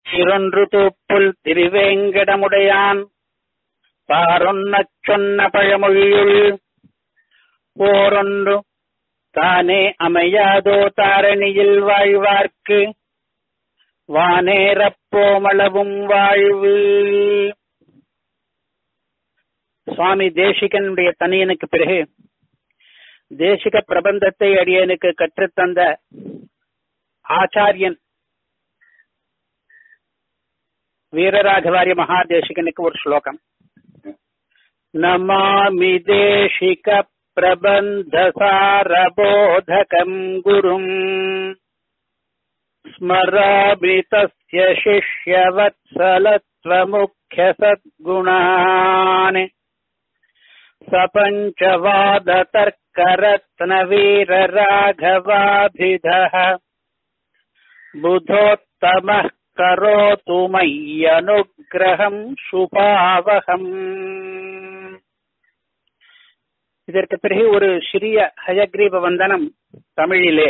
சிறொன்று தூப்புல் திருவேங்கடமுடையான் பாரொன்னச் சொன்ன பழமொழியுள் ஓரொன்று தானே அமையாதோ தாரணியில் வாழ்வார்க்கு வானேரப்போமளவும் வாழ்வு சுவாமி தேசிகனுடைய தனியனுக்கு பிறகு தேசிக பிரபந்தத்தை அடியனுக்கு கற்றுத்தந்த ஆச்சாரியன் வீரராகவாரிய மகாதேசிகனுக்கு ஒரு ஸ்லோகம் நமாமி தேசிக प्रबन्धसारबोधकम् गुरुम् स्मरामि तस्य शिष्यवत्सलत्वमुख्यसद्गुणान् सपञ्चवादतर्करत्नवीरराघवाभिधः बुधोत्तमः करोतु मय्यनुग्रहम् शुभावहम् இதற்கு பிறகு ஒரு சிறிய ஹயக்ரீப வந்தனம் தமிழிலே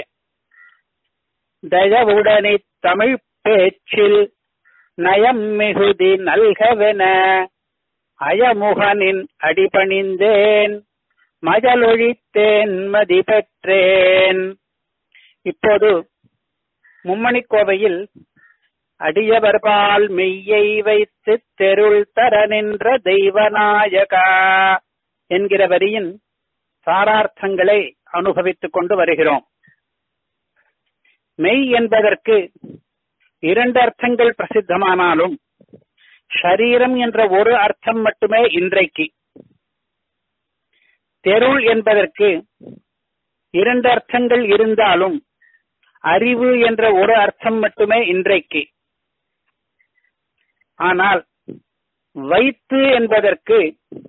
தயவுடனே தமிழ் பேச்சில் நயம் மிகுதி நல்கவென அயமுகனின் அடிபணிந்தேன் மஜலொழித்தேன் மதி பெற்றேன் இப்போது மும்மணி கோவையில் அடியவர்பால் மெய்யை வைத்து தெருள் தர நின்ற தெய்வநாயகா என்கிற வரியின் சாரார்த்தங்களை அனுபவித்துக் கொண்டு வருகிறோம் மெய் என்பதற்கு இரண்டு அர்த்தங்கள் பிரசித்தமானாலும் ஷரீரம் என்ற ஒரு அர்த்தம் மட்டுமே இன்றைக்கு தெருள் என்பதற்கு இரண்டு அர்த்தங்கள் இருந்தாலும் அறிவு என்ற ஒரு அர்த்தம் மட்டுமே இன்றைக்கு ஆனால் வைத்து என்பதற்கு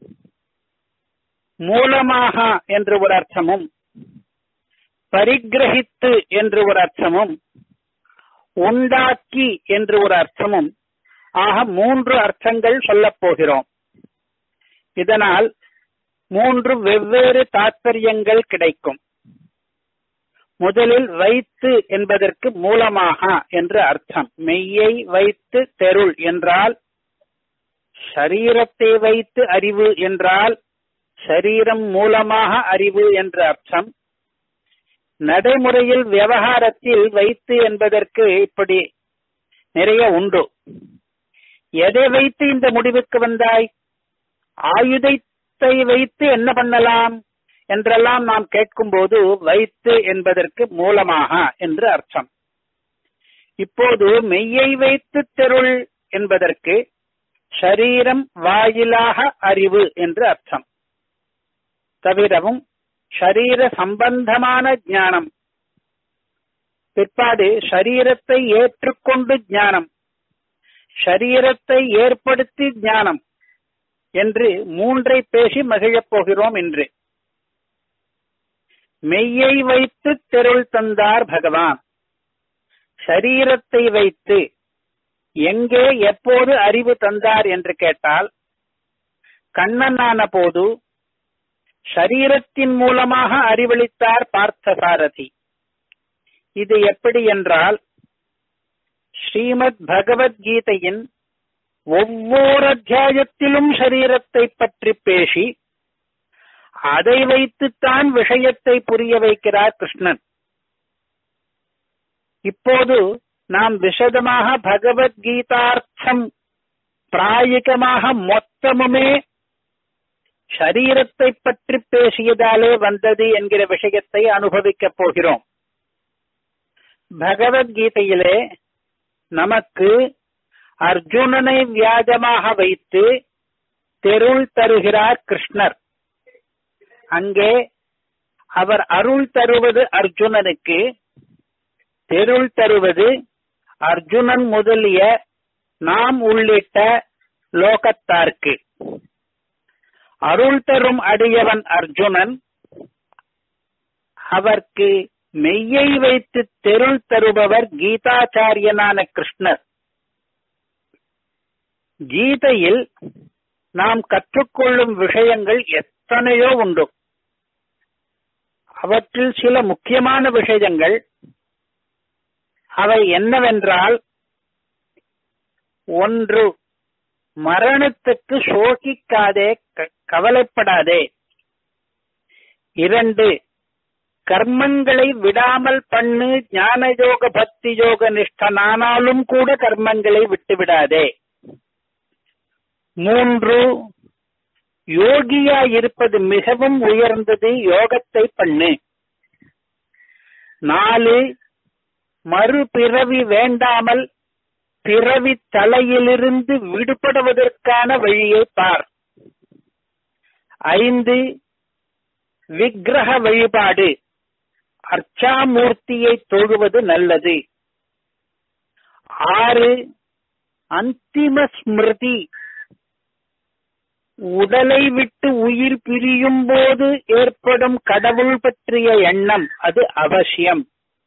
மூலமாக என்று ஒரு அர்த்தமும் பரிகிரகித்து என்று ஒரு அர்த்தமும் உண்டாக்கி என்று ஒரு அர்த்தமும் ஆக மூன்று அர்த்தங்கள் சொல்லப் போகிறோம் இதனால் மூன்று வெவ்வேறு தாற்பயங்கள் கிடைக்கும் முதலில் வைத்து என்பதற்கு மூலமாக என்று அர்த்தம் மெய்யை வைத்து தெருள் என்றால் சரீரத்தை வைத்து அறிவு என்றால் சரீரம் மூலமாக அறிவு என்ற அர்த்தம் நடைமுறையில் விவகாரத்தில் வைத்து என்பதற்கு இப்படி நிறைய உண்டு எதை வைத்து இந்த முடிவுக்கு வந்தாய் ஆயுதத்தை வைத்து என்ன பண்ணலாம் என்றெல்லாம் நாம் கேட்கும்போது வைத்து என்பதற்கு மூலமாக என்று அர்த்தம் இப்போது மெய்யை வைத்து தெருள் என்பதற்கு சரீரம் வாயிலாக அறிவு என்று அர்த்தம் தவிரவும் ஷரீர சம்பந்தமான ஞானம் பிற்பாடு ஷரீரத்தை ஏற்றுக்கொண்டு ஞானம் ஷரீரத்தை ஏற்படுத்தி ஞானம் என்று மூன்றை பேசி மகிழப் போகிறோம் என்று மெய்யை வைத்து தெருள் தந்தார் பகவான் ஷரீரத்தை வைத்து எங்கே எப்போது அறிவு தந்தார் என்று கேட்டால் கண்ணனான போது ஷரீரத்தின் மூலமாக அறிவளித்தார் பார்த்தசாரதி இது எப்படி என்றால் ஸ்ரீமத் பகவத்கீதையின் ஒவ்வொரு அத்தியாயத்திலும் சரீரத்தை பற்றி பேசி அதை வைத்துத்தான் விஷயத்தை புரிய வைக்கிறார் கிருஷ்ணன் இப்போது நாம் விசதமாக பகவத்கீதார்த்தம் பிராயிகமாக மொத்தமுமே சரீரத்தை பற்றி பேசியதாலே வந்தது என்கிற விஷயத்தை அனுபவிக்கப் போகிறோம் பகவத்கீதையிலே நமக்கு அர்ஜுனனை வியாஜமாக வைத்து தெருள் தருகிறார் கிருஷ்ணர் அங்கே அவர் அருள் தருவது அர்ஜுனனுக்கு தெருள் தருவது அர்ஜுனன் முதலிய நாம் உள்ளிட்ட லோகத்தார்க்கு அருள் தரும் அடியவன் அர்ஜுனன் அவர்க்கு மெய்யை வைத்து தெருள் தருபவர் கீதாச்சாரியனான கிருஷ்ணர் கீதையில் நாம் கற்றுக்கொள்ளும் விஷயங்கள் எத்தனையோ உண்டு அவற்றில் சில முக்கியமான விஷயங்கள் அவை என்னவென்றால் ஒன்று மரணத்துக்கு சோகிக்காதே க- கவலைப்படாதே இரண்டு கர்மங்களை விடாமல் பண்ணு ஞான யோக பக்தி யோக நிஷ்டனானாலும் கூட கர்மங்களை விட்டுவிடாதே மூன்று யோகியா இருப்பது மிகவும் உயர்ந்தது யோகத்தை பண்ணு நாலு மறுபிறவி வேண்டாமல் பிறவி தலையிலிருந்து விடுபடுவதற்கான வழியை பார் ஐந்து விக்கிரக வழிபாடு அர்ச்சாமூர்த்தியை தொழுவது நல்லது ஆறு அந்திம ஸ்மிருதி உடலை விட்டு உயிர் பிரியும் போது ஏற்படும் கடவுள் பற்றிய எண்ணம் அது அவசியம்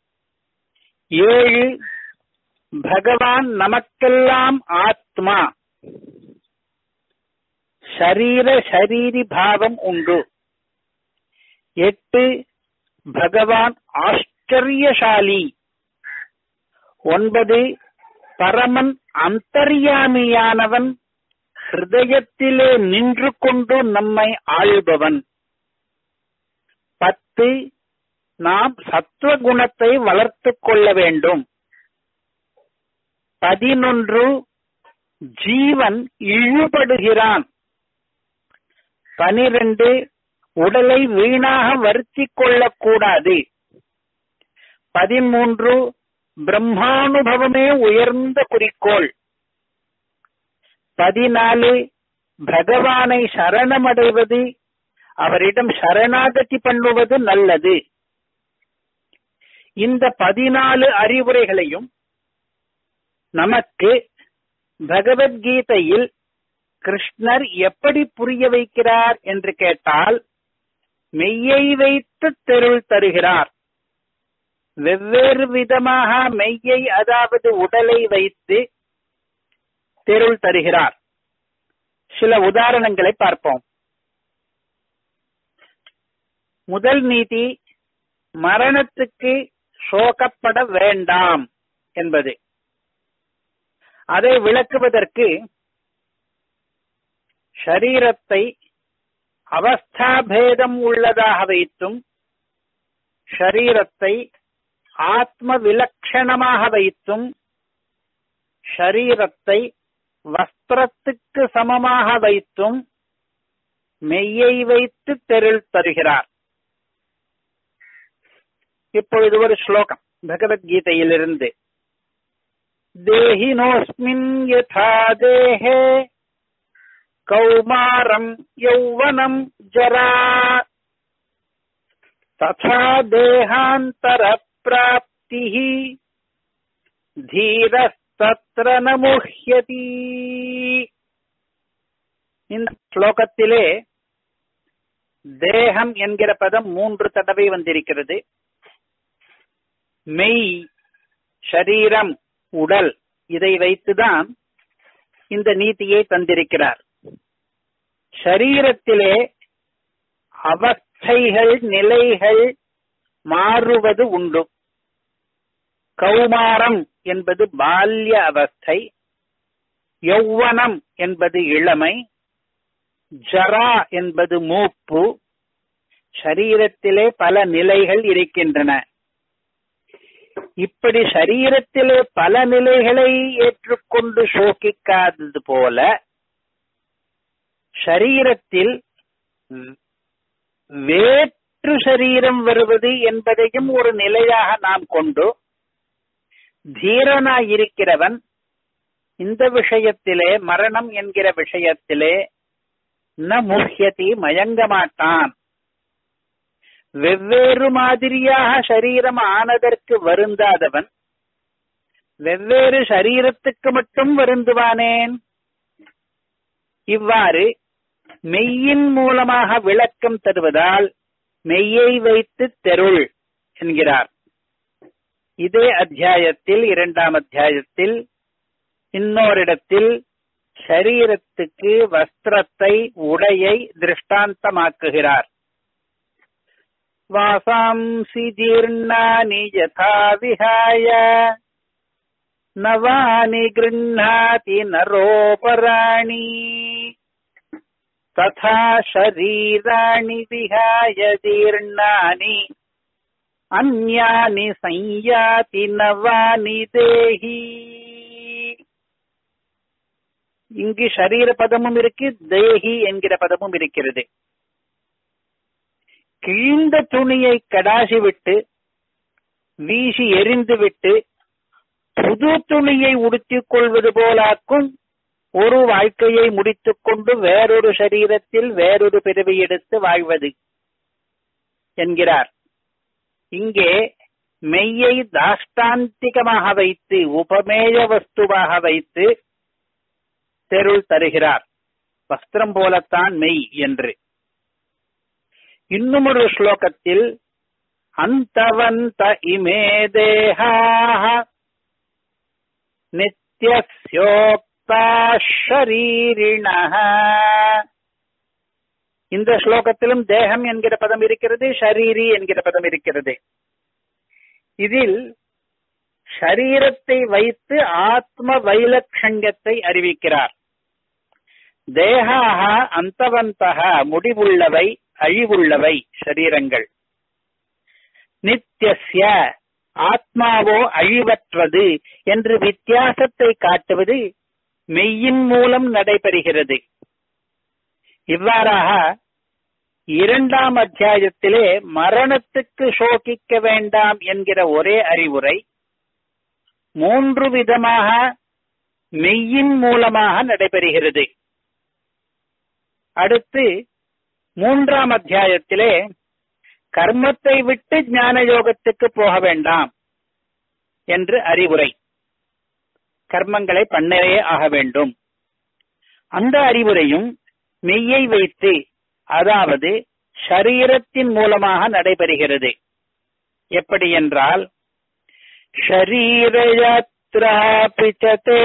ஏழு பகவான் நமக்கெல்லாம் ஆத்மா ஷரீர ஷரீரி பாவம் உண்டு எட்டு பகவான் ஆச்சரியசாலி ஒன்பது பரமன் அந்தர்யாமியானவன் ஹிருதயத்திலே நின்று கொண்டு நம்மை ஆள்பவன் பத்து நாம் சத்துவகுணத்தை வளர்த்துக் கொள்ள வேண்டும் பதினொன்று ஜீவன் இழுபடுகிறான் பனிரெண்டு உடலை வீணாக வருத்திக் கொள்ளக்கூடாது பதிமூன்று பிரம்மானுபவமே உயர்ந்த குறிக்கோள் பதினாலு பகவானை சரணமடைவது அவரிடம் சரணாகதி பண்ணுவது நல்லது இந்த பதினாலு அறிவுரைகளையும் நமக்கு பகவத்கீதையில் கிருஷ்ணர் எப்படி புரிய வைக்கிறார் என்று கேட்டால் மெய்யை வைத்து தெருள் தருகிறார் வெவ்வேறு விதமாக மெய்யை அதாவது உடலை வைத்து தெருள் தருகிறார் சில உதாரணங்களை பார்ப்போம் முதல் நீதி மரணத்துக்கு சோகப்பட வேண்டாம் என்பது அதை விளக்குவதற்கு ஷரீரத்தை அவஸ்தாபேதம் உள்ளதாக வைத்தும் ஷரீரத்தை ஆத்ம விலட்சணமாக வைத்தும் ஷரீரத்தை வஸ்திரத்துக்கு சமமாக வைத்தும் மெய்யை வைத்து தெருள் தருகிறார் இப்பொழுது ஒரு ஸ்லோகம் பகவத்கீதையிலிருந்து தேஹினோஸ்மின் யதா தேஹே கௌமாரம் யௌவனம் ஜரா ததா தேகாந்தர பிராப்திः தீரஸ்தத்ர நமுஹ்யதி இந்த ஸ்லோகத்திலே தேகம் என்கிற பதம் மூன்று தடவை வந்திருக்கிறது மெய் ஷரீரம் உடல் இதை வைத்துதான் இந்த நீதியை தந்திருக்கிறார் ஷரீரத்திலே அவஸ்தைகள் நிலைகள் மாறுவது உண்டு கௌமாரம் என்பது பால்ய அவஸ்தை யௌவனம் என்பது இளமை ஜரா என்பது மூப்பு ஷரீரத்திலே பல நிலைகள் இருக்கின்றன இப்படி சரீரத்திலே பல நிலைகளை ஏற்றுக்கொண்டு சோகிக்காதது போல ஷரீரத்தில் வேற்று சரீரம் வருவது என்பதையும் ஒரு நிலையாக நாம் கொண்டு தீரனாயிருக்கிறவன் இந்த விஷயத்திலே மரணம் என்கிற விஷயத்திலே ந முஹ்யதி மயங்க மாட்டான் வெவ்வேறு மாதிரியாக சரீரம் ஆனதற்கு வருந்தாதவன் வெவ்வேறு சரீரத்துக்கு மட்டும் வருந்துவானேன் இவ்வாறு மெய்யின் மூலமாக விளக்கம் தருவதால் மெய்யை வைத்து தெருள் என்கிறார் இதே அத்தியாயத்தில் இரண்டாம் அத்தியாயத்தில் இன்னோரிடத்தில் சரீரத்துக்கு வஸ்திரத்தை உடையை திருஷ்டாந்தமாக்குகிறார் வாசாம்சி ஜீர்ணானி யதா விஹாய நவானி கிருண்ணாதி நரோபராணி ததா ஷரீராணி விஹாய ஜீர்ணானி அந்யானி சஞ்யாதி நவானி தேஹி இங்கு ஷரீர பதமும் இருக்கு தேஹி என்கிற பதமும் இருக்கிறது கிழிந்த துணியை கடாசி விட்டு வீசி எரிந்து விட்டு புது துணியை உடுத்திக் கொள்வது போலாக்கும் ஒரு வாழ்க்கையை முடித்துக் கொண்டு வேறொரு சரீரத்தில் வேறொரு பிறவி எடுத்து வாழ்வது என்கிறார் இங்கே மெய்யை தாஷ்டாந்திகமாக வைத்து உபமேய வஸ்துவாக வைத்து தெருள் தருகிறார் வஸ்திரம் போலத்தான் மெய் என்று இன்னும் ஒரு ஸ்லோகத்தில் அந்தவந்த இமே தேகாக நித்யோக்தா ஷரீரிண இந்த ஸ்லோகத்திலும் தேகம் என்கிற பதம் இருக்கிறது ஷரீரி என்கிற பதம் இருக்கிறது இதில் ஷரீரத்தை வைத்து ஆத்ம வைலட்சண்யத்தை அறிவிக்கிறார் தேகாக அந்தவந்தக முடிவுள்ளவை அழிவுள்ளவை ஷரீரங்கள் நித்தியஸ்ய ஆத்மாவோ அழிவற்றது என்று வித்தியாசத்தை காட்டுவது மெய்யின் மூலம் நடைபெறுகிறது இவ்வாறாக இரண்டாம் அத்தியாயத்திலே மரணத்துக்கு சோகிக்க வேண்டாம் என்கிற ஒரே அறிவுரை மூன்று விதமாக மெய்யின் மூலமாக நடைபெறுகிறது அடுத்து மூன்றாம் அத்தியாயத்திலே கர்மத்தை விட்டு ஞான யோகத்துக்கு போக வேண்டாம் என்று அறிவுரை கர்மங்களை பண்ணவே ஆக வேண்டும் அந்த அறிவுரையும் மெய்யை வைத்து அதாவது ஷரீரத்தின் மூலமாக நடைபெறுகிறது எப்படி என்றால் ஷரீரயாத்ராபிச்சதே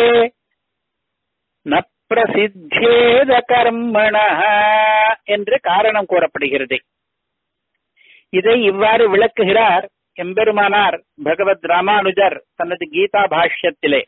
ந பிரசித்தேத கர்மண என்று காரணம் கூறப்படுகிறது இதை இவ்வாறு விளக்குகிறார் எம்பெருமானார் பகவத் ராமானுஜர் தனது கீதா பாஷ்யத்திலே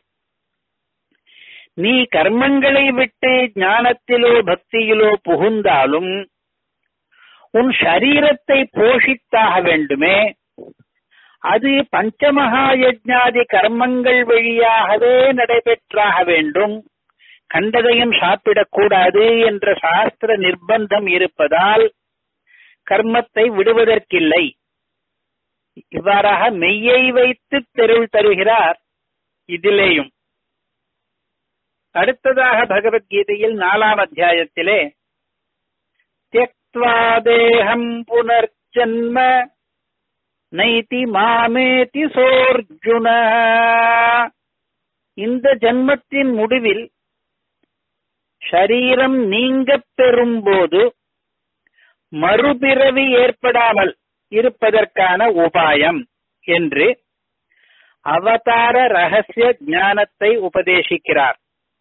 நீ கர்மங்களை விட்டு ஞானத்திலோ பக்தியிலோ புகுந்தாலும் உன் சரீரத்தை போஷித்தாக வேண்டுமே அது பஞ்சமகா யஜ்ஞாதி கர்மங்கள் வழியாகவே நடைபெற்றாக வேண்டும் கண்டதையும் சாப்பிடக்கூடாது என்ற சாஸ்திர நிர்பந்தம் இருப்பதால் கர்மத்தை விடுவதற்கில்லை இவ்வாறாக மெய்யை வைத்து தெருள் தருகிறார் இதிலேயும் அடுத்ததாக பகவத்கீதையில் நாலாம் அத்தியாயத்திலே தியக்வா தேகம் புனர்ஜன்ம நைதி மாமேதி சோர்ஜுன இந்த ஜன்மத்தின் முடிவில் ஷரீரம் நீங்கப் பெறும்போது மறுபிறவி ஏற்படாமல் இருப்பதற்கான உபாயம் என்று அவதார ரகசிய ஞானத்தை உபதேசிக்கிறார்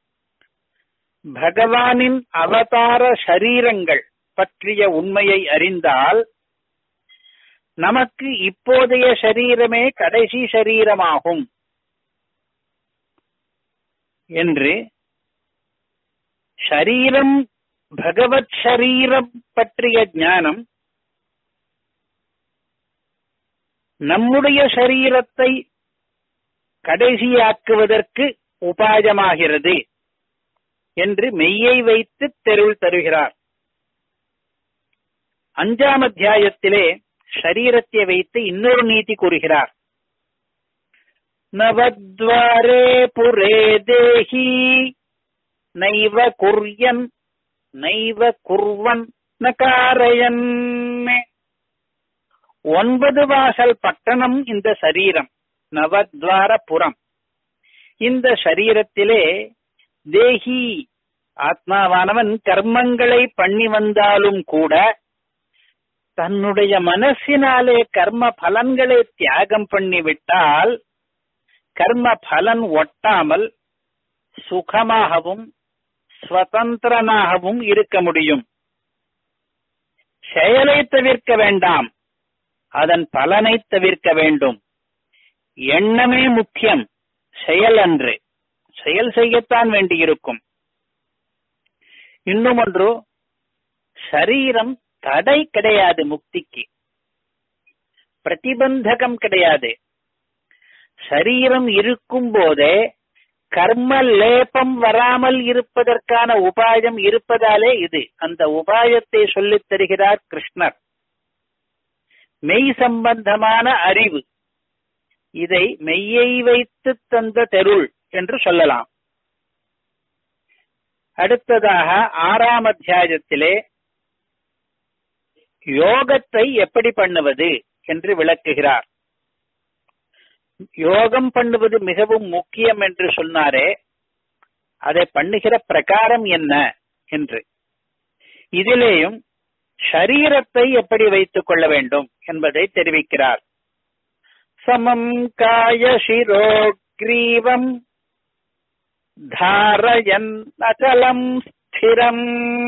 பகவானின் அவதார சரீரங்கள் பற்றிய உண்மையை அறிந்தால் நமக்கு இப்போதைய சரீரமே கடைசி சரீரமாகும் என்று ஷரீரம் பகவத் ஷரீரம் பற்றிய ஞானம் நம்முடைய சரீரத்தை கடைசியாக்குவதற்கு உபாயமாகிறது என்று மெய்யை வைத்து தெருள் தருகிறார் அஞ்சாம் அத்தியாயத்திலே ஷரீரத்தை வைத்து இன்னொரு நீதி கூறுகிறார் நவத்வாரே புரே தேஹி நைவ குர்யன் நைவ குர்வன் நகாரயன் ஒன்பது வாசல் பட்டணம் இந்த சரீரம் நவத்வார புறம் இந்த சரீரத்திலே தேகி ஆத்மாவானவன் கர்மங்களை பண்ணி வந்தாலும் கூட தன்னுடைய மனசினாலே கர்ம பலன்களை தியாகம் பண்ணிவிட்டால் கர்ம பலன் ஒட்டாமல் சுகமாகவும் சுதந்திரனாகவும் இருக்க முடியும் செயலை தவிர்க்க வேண்டாம் அதன் பலனை தவிர்க்க வேண்டும் எண்ணமே முக்கியம் செயல் அன்று செயல் செய்யத்தான் வேண்டியிருக்கும் இன்னும் ஒன்று சரீரம் தடை கிடையாது முக்திக்கு பிரதிபந்தகம் கிடையாது சரீரம் இருக்கும் போதே கர்ம லேபம் வராமல் இருப்பதற்கான உபாயம் இருப்பதாலே இது அந்த உபாயத்தை சொல்லித் தருகிறார் கிருஷ்ணர் மெய் சம்பந்தமான அறிவு இதை மெய்யை வைத்து தந்த தெருள் என்று சொல்லலாம் அடுத்ததாக ஆறாம் அத்தியாயத்திலே யோகத்தை எப்படி பண்ணுவது என்று விளக்குகிறார் யோகம் பண்ணுவது மிகவும் முக்கியம் என்று சொன்னாரே அதை பண்ணுகிற பிரகாரம் என்ன என்று இதிலேயும் ஷரீரத்தை எப்படி வைத்துக் கொள்ள வேண்டும் என்பதை தெரிவிக்கிறார் சமம் காய சிரோ கிரீவம் தாரயன் அச்சலம் ஸ்திரம்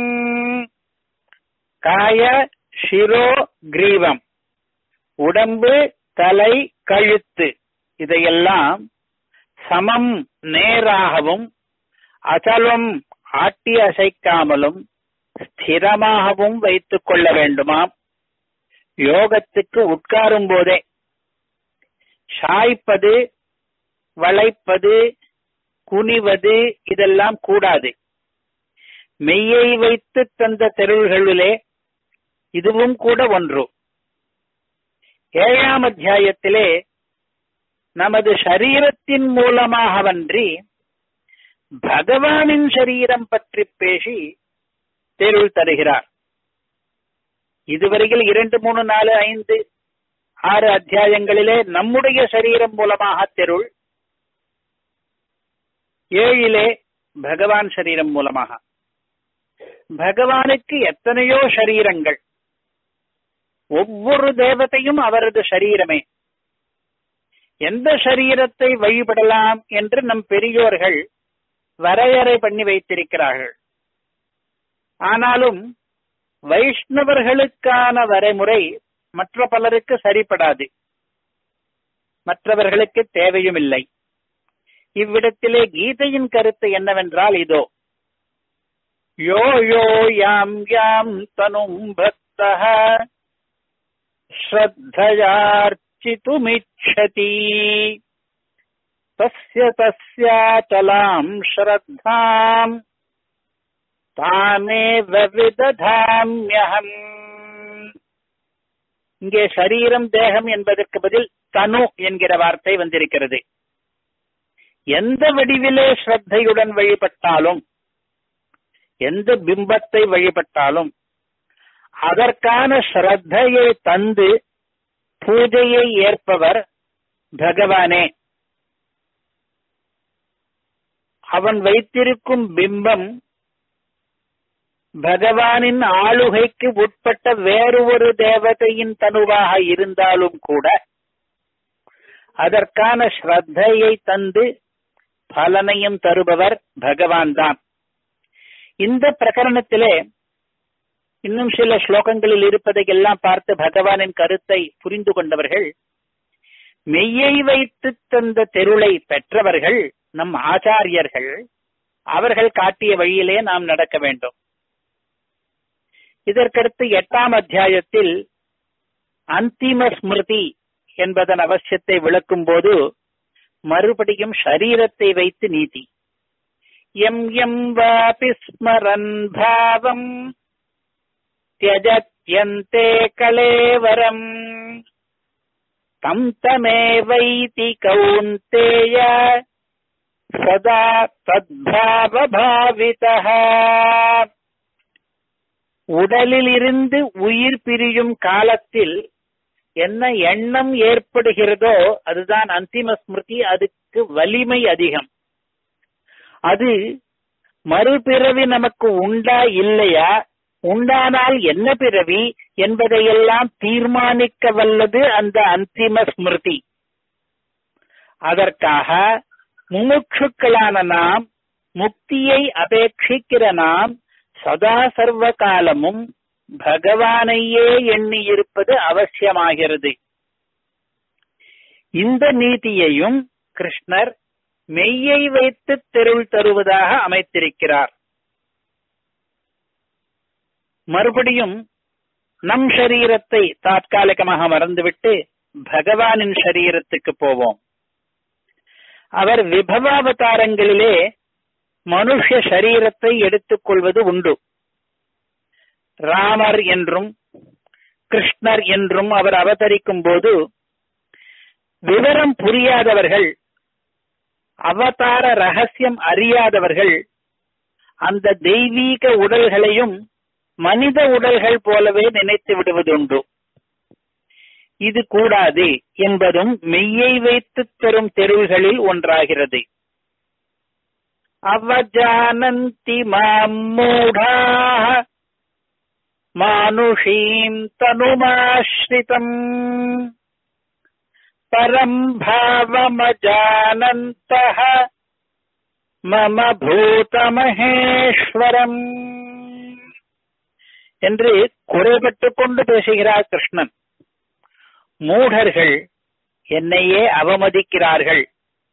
காய சிரோ கிரீவம் உடம்பு தலை கழுத்து இதையெல்லாம் சமம் நேராகவும் அச்சலம் ஆட்டி அசைக்காமலும் ஸ்திரமாகவும் வைத்துக் கொள்ள வேண்டுமாம் யோகத்துக்கு உட்காரும் போதே சாய்ப்பது வளைப்பது குனிவது இதெல்லாம் கூடாது மெய்யை வைத்து தந்த தெருள்களிலே இதுவும் கூட ஒன்று ஏழாம் அத்தியாயத்திலே நமது சரீரத்தின் மூலமாகவன்றி பகவானின் சரீரம் பற்றி பேசி தெருள் தருகிறார் இதுவரையில் இரண்டு மூணு நாலு ஐந்து ஆறு அத்தியாயங்களிலே நம்முடைய சரீரம் மூலமாக தெருள் ஏழிலே பகவான் சரீரம் மூலமாக பகவானுக்கு எத்தனையோ சரீரங்கள் ஒவ்வொரு தேவதையும் அவரது சரீரமே எந்த சரீரத்தை வழிபடலாம் என்று நம் பெரியோர்கள் வரையறை பண்ணி வைத்திருக்கிறார்கள் ஆனாலும் வைஷ்ணவர்களுக்கான வரைமுறை மற்ற பலருக்கு சரிப்படாது மற்றவர்களுக்கு தேவையும் இல்லை இவ்விடத்திலே கீதையின் கருத்து என்னவென்றால் இதோ யோ யோ யாம் யாம் தனும் பக்தः श्रद्धयार्चितुमिच्छति तस्य तस्याचलाम् श्रद्धाम् தாமேவ விததாமியகம் இங்கே சரீரம் தேகம் என்பதற்கு பதில் தனு என்கிற வார்த்தை வந்திருக்கிறது எந்த வடிவிலே ஸ்ரத்தையுடன் வழிபட்டாலும் எந்த பிம்பத்தை வழிபட்டாலும் அதற்கான ஸ்ரத்தையை தந்து பூஜையை ஏற்பவர் பகவானே அவன் வைத்திருக்கும் பிம்பம் பகவானின் ஆளுகைக்கு உட்பட்ட வேறு ஒரு தேவதையின் தனுவாக இருந்தாலும் கூட அதற்கான ஸ்ரத்தையை தந்து பலனையும் தருபவர் பகவான் தான் இந்த பிரகரணத்திலே இன்னும் சில ஸ்லோகங்களில் இருப்பதை எல்லாம் பார்த்து பகவானின் கருத்தை புரிந்து கொண்டவர்கள் மெய்யை வைத்து தந்த தெருளை பெற்றவர்கள் நம் ஆச்சாரியர்கள் அவர்கள் காட்டிய வழியிலே நாம் நடக்க வேண்டும் இதற்கடுத்து எட்டாம் அத்தியாயத்தில் அந்திம ஸ்மிருதி என்பதன் அவசியத்தை விளக்கும் போது மறுபடியும் ஷரீரத்தை வைத்து நீதி எம் எம் வாபி ஸ்மரன் பாவம் தியஜத்யந்தே கலேவரம் தம் தமேவைதி கௌந்தேய சதா தத்பாவபாவிதः உடலில் இருந்து உயிர் பிரியும் காலத்தில் என்ன எண்ணம் ஏற்படுகிறதோ அதுதான் அந்திம ஸ்மிருதி அதுக்கு வலிமை அதிகம் அது மறுபிறவி நமக்கு உண்டா இல்லையா உண்டானால் என்ன பிறவி என்பதையெல்லாம் தீர்மானிக்க வல்லது அந்த அந்திம ஸ்மிருதி அதற்காக முமுட்சுக்களான நாம் முக்தியை அபேட்சிக்கிற நாம் சதா சர்வ காலமும் பகவானையே எண்ணி இருப்பது அவசியமாகிறது இந்த நீதியையும் கிருஷ்ணர் மெய்யை வைத்து தெருள் தருவதாக அமைத்திருக்கிறார் மறுபடியும் நம் சரீரத்தை தாற்காலிகமாக மறந்துவிட்டு பகவானின் சரீரத்துக்கு போவோம் அவர் விபவாவதாரங்களிலே மனுஷ சரீரத்தை எடுத்துக்கொள்வது உண்டு ராமர் என்றும் கிருஷ்ணர் என்றும் அவர் அவதரிக்கும் போது விவரம் புரியாதவர்கள் அவதார ரகசியம் அறியாதவர்கள் அந்த தெய்வீக உடல்களையும் மனித உடல்கள் போலவே நினைத்து விடுவதுண்டு இது கூடாது என்பதும் மெய்யை வைத்து தரும் தெருள்களில் ஒன்றாகிறது அவஜானந்தி மாமூடாக மானுஷீம் தனுமாஸ்ரிதம் பரம் பாவமஜானந்தः மம பூதமகேஸ்வரம் என்று குறைபட்டுக் கொண்டு பேசுகிறார் கிருஷ்ணன் மூடர்கள் என்னையே அவமதிக்கிறார்கள்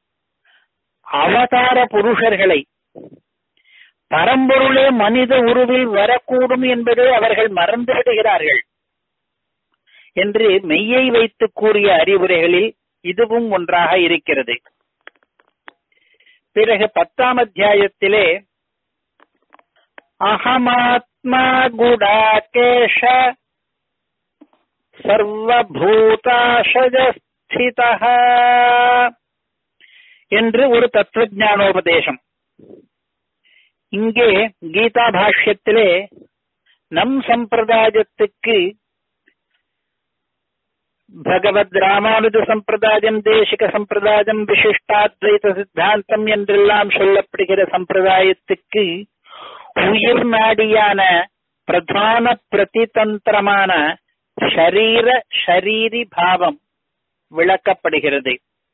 அவதார புருஷர்களை பரம்பொருளே மனித உருவில் வரக்கூடும் என்பதை அவர்கள் மறந்து விடுகிறார்கள் என்று மெய்யை வைத்து கூறிய அறிவுரைகளில் இதுவும் ஒன்றாக இருக்கிறது பிறகு பத்தாம் அத்தியாயத்திலே அகமாத்மா குடாகேஷ சர்வபூதாசஜஸ்தித என்று ஒரு தத்துவஞானோபதேசம் இங்கே கீதா பாஷ்யத்திலே நம் சம்பிரதாயத்துக்கு பகவத் ராமானுஜ சம்பிரதாயம் தேசிக சம்பிரதாயம் விசிஷ்டாத்வைத சித்தாந்தம் என்றெல்லாம் சொல்லப்படுகிற சம்பிரதாயத்துக்கு உயிர் நாடியான பிரதான பிரதிதந்திரமான ஷரீர ஷரீரி பாவம் விளக்கப்படுகிறது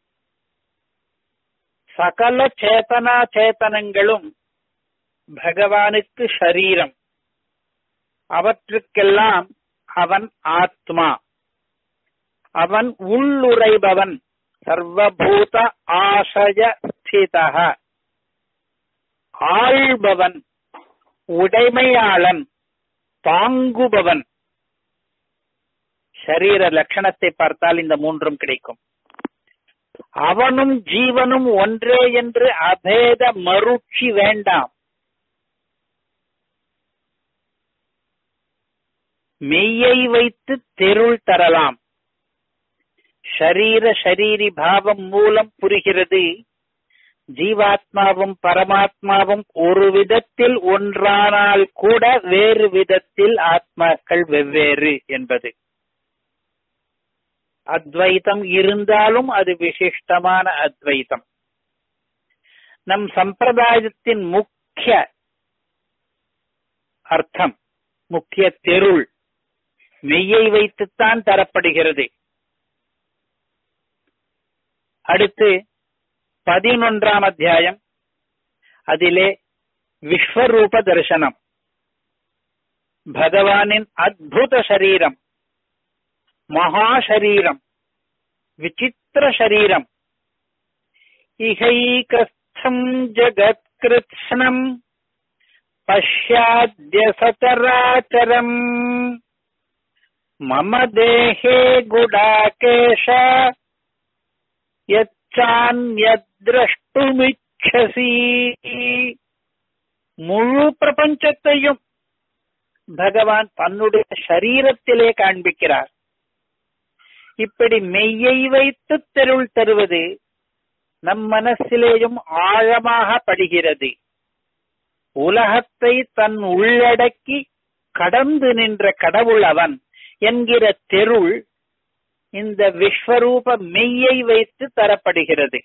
சகல சேதனா சேத்தனங்களும் பகவானுக்கு ஷரீரம் அவற்றுக்கெல்லாம் அவன் ஆத்மா அவன் உள்ளுரைபவன் சர்வபூத ஆசய ஸ்திதக ஆள்பவன் உடைமையாளன் தாங்குபவன் சரீர லட்சணத்தை பார்த்தால் இந்த மூன்றும் கிடைக்கும் அவனும் ஜீவனும் ஒன்றே என்று அபேத மருட்சி வேண்டாம் மெய்யை வைத்து தெருள் தரலாம் ஷரீர ஷரீரி பாவம் மூலம் புரிகிறது ஜீவாத்மாவும் பரமாத்மாவும் ஒரு விதத்தில் ஒன்றானால் கூட வேறு விதத்தில் ஆத்மாக்கள் வெவ்வேறு என்பது அத்வைதம் இருந்தாலும் அது விசிஷ்டமான அத்வைதம் நம் சம்பிரதாயத்தின் முக்கிய அர்த்தம் முக்கிய தெருள் மெய்யை வைத்துத்தான் தரப்படுகிறது அடுத்து பதினொன்றாம் அத்தியாயம் அதிலே விஸ்வரூப தரிசனம் பகவானின் அத்புத சரீரம் மகாசரீரம் விசித்திர சரீரம் இகைகஸ்தம் ஜகத்கிருத்ஸ்னம் பஷ்யாத்ய சச்சராச்சரம் மம தேஹே குடாகேஷ யச்சான்யத்ரஷ்டுமிச்சசி முழு பிரபஞ்சத்தையும் பகவான் தன்னுடைய சரீரத்திலே காண்பிக்கிறார் இப்படி மெய்யை வைத்து தெருள் தருவது நம் மனசிலேயும் ஆழமாக படுகிறது உலகத்தை தன் உள்ளடக்கி கடந்து நின்ற கடவுள் அவன் என்கிற தெருள் இந்த விஸ்வரூப மெய்யை வைத்து தரப்படுகிறது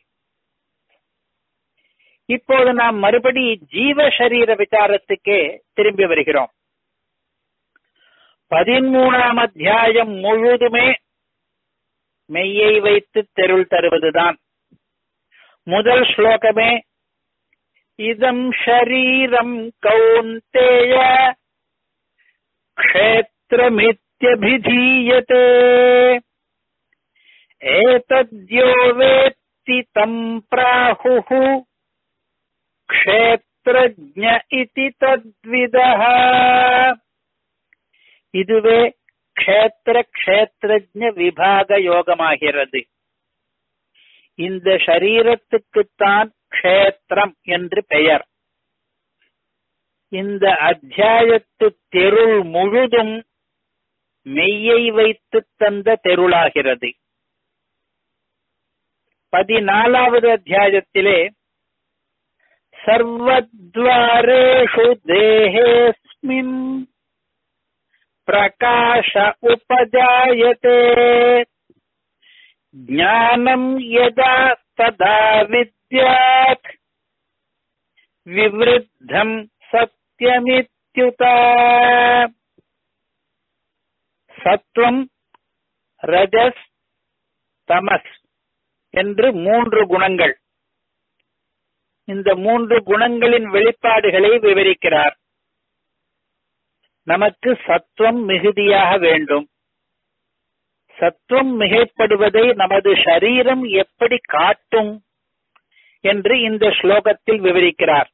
இப்போது நாம் மறுபடி ஜீவ சரீர விசாரத்துக்கே திரும்பி வருகிறோம் பதிமூணாம் அத்தியாயம் முழுதுமே மெய்யை வைத்து தெருள் தருவதுதான் முதல் ஸ்லோகமே இதம் ஷரீரம் கௌந்தேய க்ஷேத்திரமித்யபிதீயதே एतद्यो वेत्ति इति तम् प्राहुः க்ஷேத்ரஜ இதி தத்விதः இதுவே க்ஷேத்திர க்ஷேத்ரஜ விபாக யோகமாகிறது இந்த சரீரத்துக்குத்தான் க்ஷேத்திரம் என்று பெயர் இந்த அத்தியாயத்து தெருள் முழுதும் மெய்யை வைத்து தந்த தெருளாகிறது பதினாலாவது அத்தியாயத்திலே சர்வத்வாரேஷு தேஹேஸ்மின் பிரகாஷ உபஜாயதே ஞானம் யதா ததா வித்யாத் விவருத்தம் சத்யமித்யுதா சத்வம் ரஜஸ் தமஸ் என்று மூன்று குணங்கள் இந்த மூன்று குணங்களின் வெளிப்பாடுகளை விவரிக்கிறார் நமக்கு சத்துவம் மிகுதியாக வேண்டும் சத்துவம் மிகைப்படுவதை நமது சரீரம் எப்படி காட்டும் என்று இந்த ஸ்லோகத்தில் விவரிக்கிறார்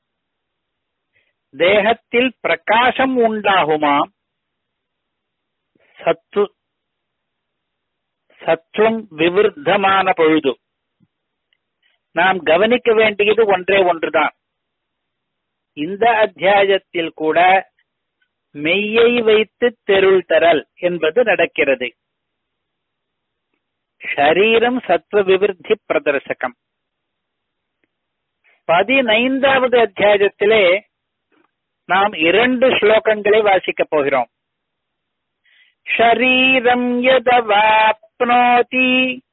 தேகத்தில் பிரகாசம் உண்டாகுமாம் சத்து சத்துவம் விவருத்தமான பொழுது நாம் கவனிக்க வேண்டியது ஒன்றே ஒன்றுதான் இந்த அத்தியாயத்தில் கூட மெய்யை வைத்து தெருள் தரல் என்பது நடக்கிறது ஷரீரம் சத்வ விவருத்தி பிரதர்சகம் பதினைந்தாவது அத்தியாயத்திலே நாம் இரண்டு ஸ்லோகங்களை வாசிக்கப் போகிறோம் ஷரீரம் யதவாப்னோதி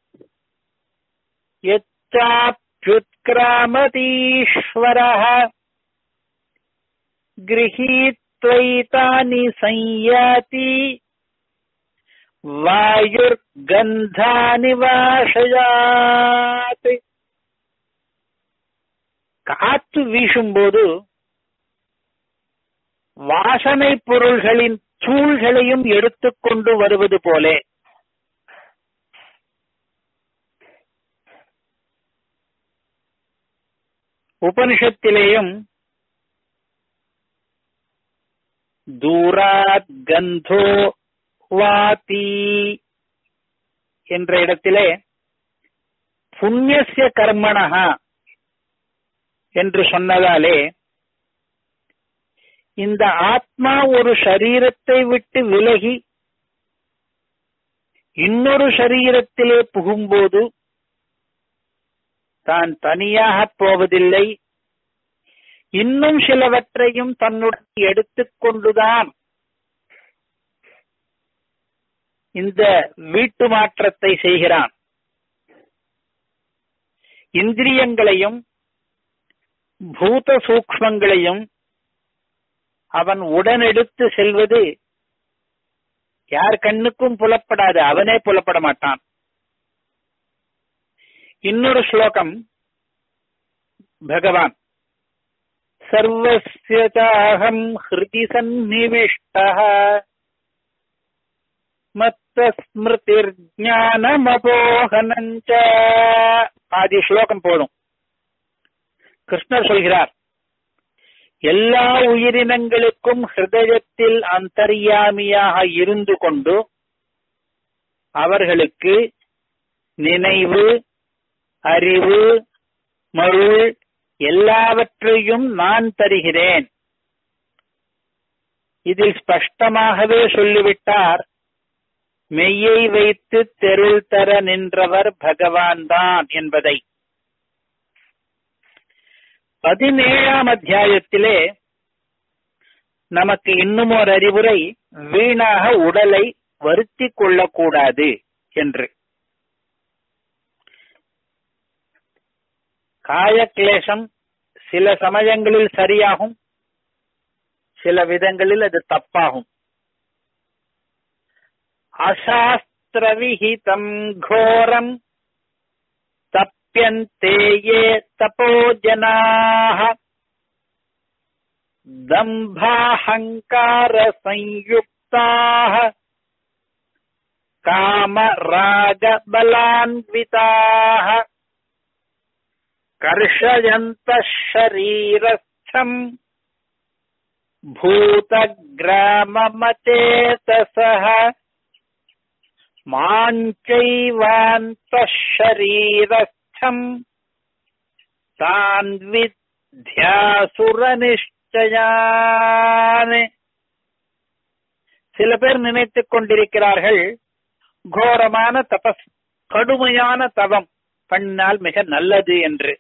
यच्चाप्युत्क्रामतीश्वरः गृहीत्वैतानि संयाति வாயுர்கந்தானி வாஷயாத் காற்று வீசும்போது வாசனை பொருள்களின் சூழ்களையும் எடுத்துக்கொண்டு வருவது போலே உபனிஷத்திலேயும் தூராத் கந்தோ வாதி என்ற இடத்திலே புண்ணியசிய கர்மணா என்று சொன்னதாலே இந்த ஆத்மா ஒரு சரீரத்தை விட்டு விலகி இன்னொரு சரீரத்திலே புகும்போது தான் தனியாக போவதில்லை இன்னும் சிலவற்றையும் தன்னுடன் எடுத்துக்கொண்டுதான் இந்த வீட்டு மாற்றத்தை செய்கிறான் இந்திரியங்களையும் பூத சூக்மங்களையும் அவன் உடனெடுத்து செல்வது யார் கண்ணுக்கும் புலப்படாது அவனே புலப்பட மாட்டான் இன்னொரு ஸ்லோகம் பகவான் சர்வஸ்ய சாஹம் ஹிருதி சந்நிவிஷ்டः மத்த ஸ்மிருதிர் ஞானமபோகனஞ்ச ஆதி ஸ்லோகம் போதும் கிருஷ்ணர் சொல்கிறார் எல்லா உயிரினங்களுக்கும் ஹிருதயத்தில் அந்தர்யாமியாக இருந்து கொண்டு அவர்களுக்கு நினைவு அறிவு மருள் எல்லாவற்றையும் நான் தருகிறேன் இதில் ஸ்பஷ்டமாகவே சொல்லிவிட்டார் மெய்யை வைத்து தெருள் தர நின்றவர் பகவான் தான் என்பதை பதினேழாம் அத்தியாயத்திலே நமக்கு இன்னும் ஒரு அறிவுரை வீணாக உடலை வருத்தி கொள்ளக்கூடாது என்று காயக்லேசம் சில சமயங்களில் சரியாகும் சில விதங்களில் அது தப்பாகும் அசாஸ்திரவிஹிதம் கோரம் தப்பியந்தே ஏ தபோஜனாக தம்பாஹங்கார சயுக்தாக காம ராக பலான்விதாக கர்ஷயந்த ஷரீரஸ்தம் भूतग्राममचेतसः माञ्चैवान्तः தான் வித்யாசுரனிஷ்டயான் சில பேர் நினைத்துக் கொண்டிருக்கிறார்கள் கோரமான தபஸ் கடுமையான தவம் பண்ணால் மிக நல்லது என்று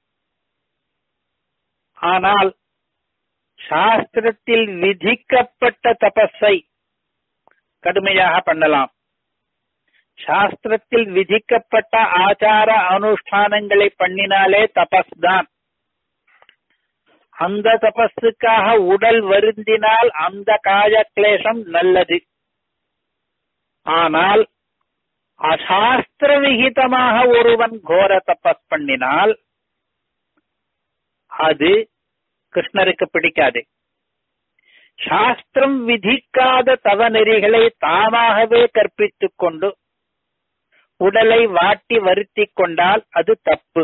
ஆனால் சாஸ்திரத்தில் விதிக்கப்பட்ட தபஸை கடுமையாக பண்ணலாம் சாஸ்திரத்தில் விதிக்கப்பட்ட ஆச்சார அனுஷ்டானங்களை பண்ணினாலே தபஸ் தான் அந்த தபஸுக்காக உடல் வருந்தினால் அந்த காய கிளேசம் நல்லது ஆனால் அசாஸ்திர விகிதமாக ஒருவன் கோர தபஸ் பண்ணினால் அது கிருஷ்ணருக்கு பிடிக்காது சாஸ்திரம் விதிக்காத தவநெறிகளை தாமாகவே கற்பித்துக் கொண்டு உடலை வாட்டி வருத்தி கொண்டால் அது தப்பு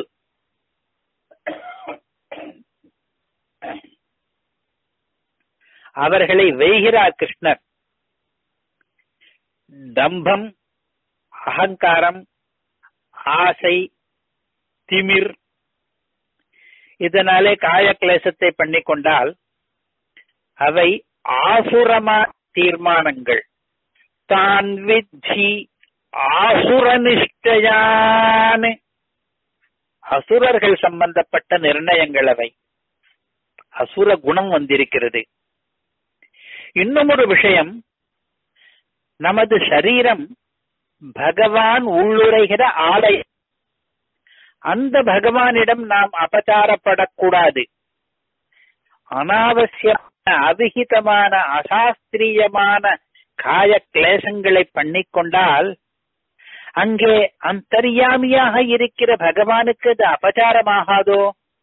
அவர்களை வெய்கிறார் கிருஷ்ணர் தம்பம் அகங்காரம் ஆசை திமிர் இதனாலே காய கிளேசத்தை பண்ணிக்கொண்டால் அவை ஆசுரமா தீர்மானங்கள் தான் வித்தி ஆசுரனிஷ்டயான் அசுரர்கள் சம்பந்தப்பட்ட நிர்ணயங்கள் அவை அசுர குணம் வந்திருக்கிறது இன்னும் ஒரு விஷயம் நமது சரீரம் பகவான் உள்ளுரைகிற ஆலயம் அந்த பகவானிடம் நாம் அபச்சாரப்படக்கூடாது அனாவசியமான அவிகிதமான அசாஸ்திரியமான காய கிளேசங்களை பண்ணிக்கொண்டால் அங்கே அந்தர்யாமியாக இருக்கிற பகவானுக்கு அது அபச்சாரமாகாதோ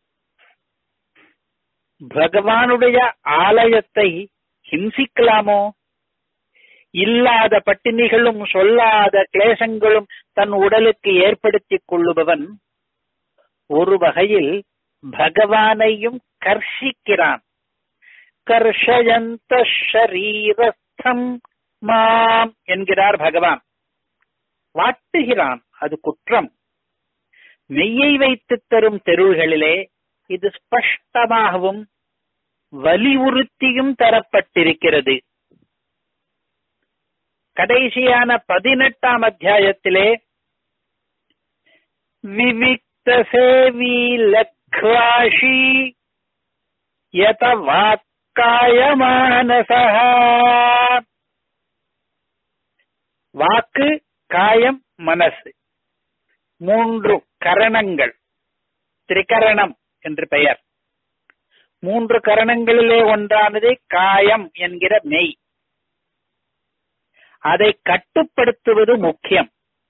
பகவானுடைய ஆலயத்தை ஹிம்சிக்கலாமோ இல்லாத பட்டினிகளும் சொல்லாத கிளேசங்களும் தன் உடலுக்கு ஏற்படுத்திக் கொள்ளுபவன் ஒரு வகையில் பகவானையும் கர்ஷிக்கிறான் கர்ஷயந்த ஷரீரஸ்தம் மாம் என்கிறார் பகவான் வாட்டுகிறான் அது குற்றம் மெய்யை வைத்து தரும் தெருள்களிலே இது ஸ்பஷ்டமாகவும் வலியுறுத்தியும் தரப்பட்டிருக்கிறது கடைசியான பதினெட்டாம் அத்தியாயத்திலே விவிக்த சேவி லக்வாஷி யத வாக்காய மானசா வாக்கு காயம் மனசு மூன்று கரணங்கள் திரிகரணம் என்று பெயர் மூன்று கரணங்களிலே ஒன்றானது காயம் என்கிற மெய் அதை கட்டுப்படுத்துவது முக்கியம்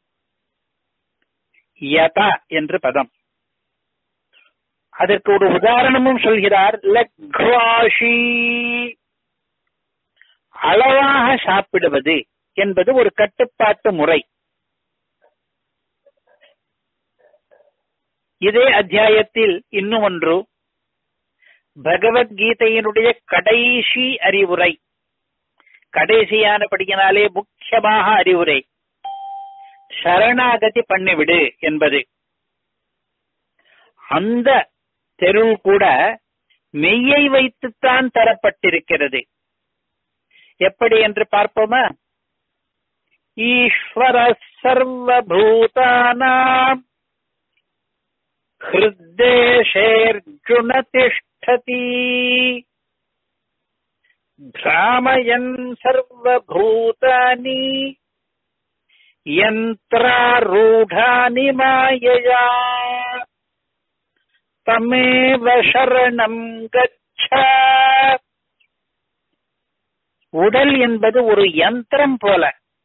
யதா என்று பதம் அதற்கு ஒரு உதாரணமும் சொல்கிறார் லக்வாஷி அளவாக சாப்பிடுவது என்பது ஒரு கட்டுப்பாட்டு முறை இதே அத்தியாயத்தில் இன்னும் ஒன்று பகவத்கீதையினுடைய கடைசி அறிவுரை கடைசியானபடியினாலே முக்கியமாக அறிவுரை சரணாகதி பண்ணிவிடு என்பது அந்த தெருள் கூட மெய்யை வைத்துத்தான் தரப்பட்டிருக்கிறது எப்படி என்று பார்ப்போமா ஈஸ்வர சர்வபூதானாம் ஹிருத்தேஷேர்ஜுன திஷ்டதி भ्रामयन् सर्वभूतानि यन्त्रारूढानि मायया तमेव शरणं गच्छ உடல் என்பது ஒரு யந்திரம் போல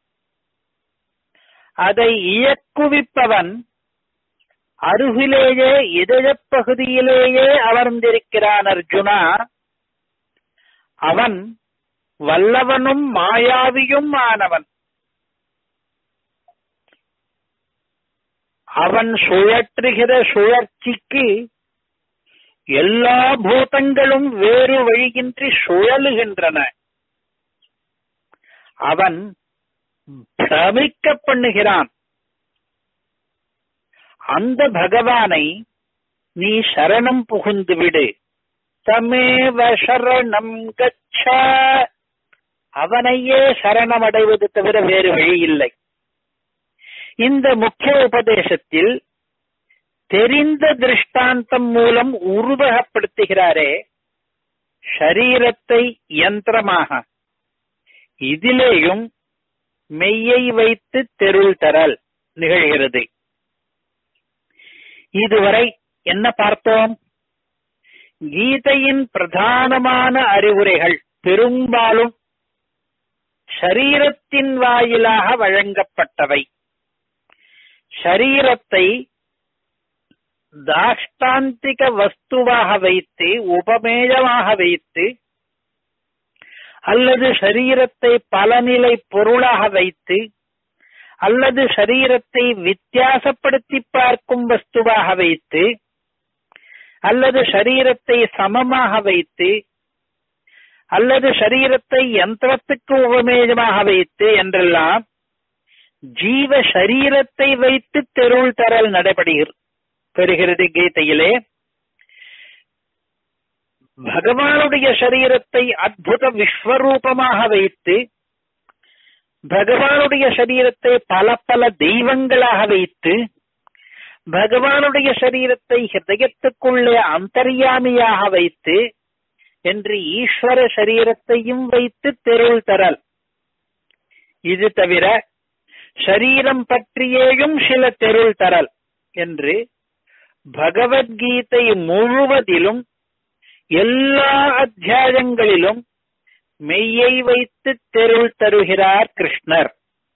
அதை இயக்குவிப்பவன் அருகிலேயே இதழப் பகுதியிலேயே அமர்ந்திருக்கிறான் அர்ஜுனா அவன் வல்லவனும் மாயாவியும் ஆனவன் அவன் சுழற்றுகிற சுழற்சிக்கு எல்லா பூதங்களும் வேறு வழியின்றி சுழலுகின்றன அவன் பிரமிக்க பண்ணுகிறான் அந்த பகவானை நீ சரணம் புகுந்து விடு தமேவ சரணம் கச்ச அவனையே சரணமடைவது தவிர வேறு வழி இல்லை இந்த முக்கிய உபதேசத்தில் தெரிந்த திருஷ்டாந்தம் மூலம் உருவகப்படுத்துகிறாரே ஷரீரத்தை யந்திரமாக இதிலேயும் மெய்யை வைத்து தெருள் தரல் நிகழ்கிறது இதுவரை என்ன பார்த்தோம் கீதையின் பிரதானமான அறிவுரைகள் பெரும்பாலும் ஷரீரத்தின் வாயிலாக வழங்கப்பட்டவை ஷரீரத்தை தாஷ்டாந்திக வஸ்துவாக வைத்து உபமேயமாக வைத்து அல்லது ஷரீரத்தை பலநிலை பொருளாக வைத்து அல்லது ஷரீரத்தை வித்தியாசப்படுத்தி பார்க்கும் வஸ்துவாக வைத்து அல்லது ஷரீரத்தை சமமாக வைத்து அல்லது ஷரீரத்தை யந்திரத்துக்கு உபமேயமாக வைத்து என்றெல்லாம் ஜீவ ஷரீரத்தை வைத்து தெருள் தரல் நடைபெறுகிறது பெறுகிறது கீதையிலே பகவானுடைய சரீரத்தை அற்புத விஸ்வரூபமாக வைத்து பகவானுடைய சரீரத்தை பல பல தெய்வங்களாக வைத்து பகவானுடைய சரீரத்தை ஹிருதயத்துக்குள்ளே அந்தர்யாமியாக வைத்து என்று ஈஸ்வர சரீரத்தையும் வைத்து தெருள் தரல் இது தவிர ஷரீரம் பற்றியேயும் சில தெருள் தரல் என்று பகவத்கீதை முழுவதிலும் எல்லா அத்தியாயங்களிலும் மெய்யை வைத்து தெருள் தருகிறார் கிருஷ்ணர்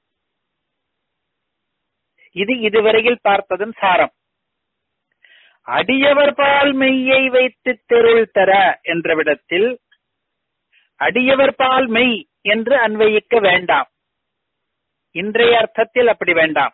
இது இதுவரையில் பார்த்ததன் சாரம் அடியவர் பால் மெய்யை வைத்து தெருள் தர என்ற விடத்தில் அடியவர் பால் மெய் என்று அன்வயிக்க வேண்டாம் இன்றைய அர்த்தத்தில் அப்படி வேண்டாம்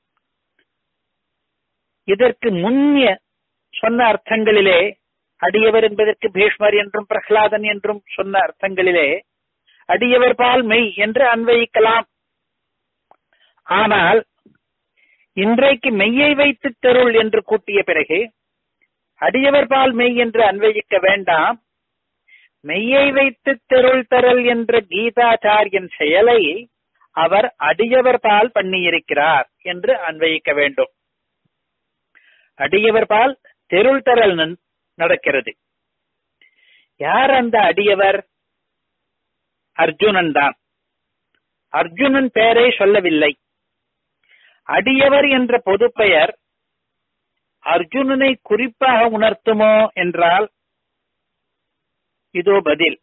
இதற்கு முன்னிய சொன்ன அர்த்தங்களிலே அடியவர் என்பதற்கு பீஷ்மர் என்றும் பிரகலாதன் என்றும் சொன்ன அர்த்தங்களிலே அடியவர் பால் மெய் என்று அன்வயிக்கலாம் ஆனால் இன்றைக்கு மெய்யை வைத்து தெருள் என்று கூட்டிய பிறகு அடியவர் பால் மெய் என்று அன்வயிக்க வேண்டாம் மெய்யை வைத்து தெருள் தரல் என்ற கீதாச்சாரியன் செயலை அவர் அடியவர் பால் பண்ணியிருக்கிறார் என்று அன்வயிக்க வேண்டும் அடியவர் பால் தெருள் தரல் நடக்கிறது யார் அந்த அடியவர் அர்ஜுனன் தான் அர்ஜுனன் பெயரை சொல்லவில்லை அடியவர் என்ற பொது பெயர் அர்ஜுனனை குறிப்பாக உணர்த்துமோ என்றால் இதோ பதில்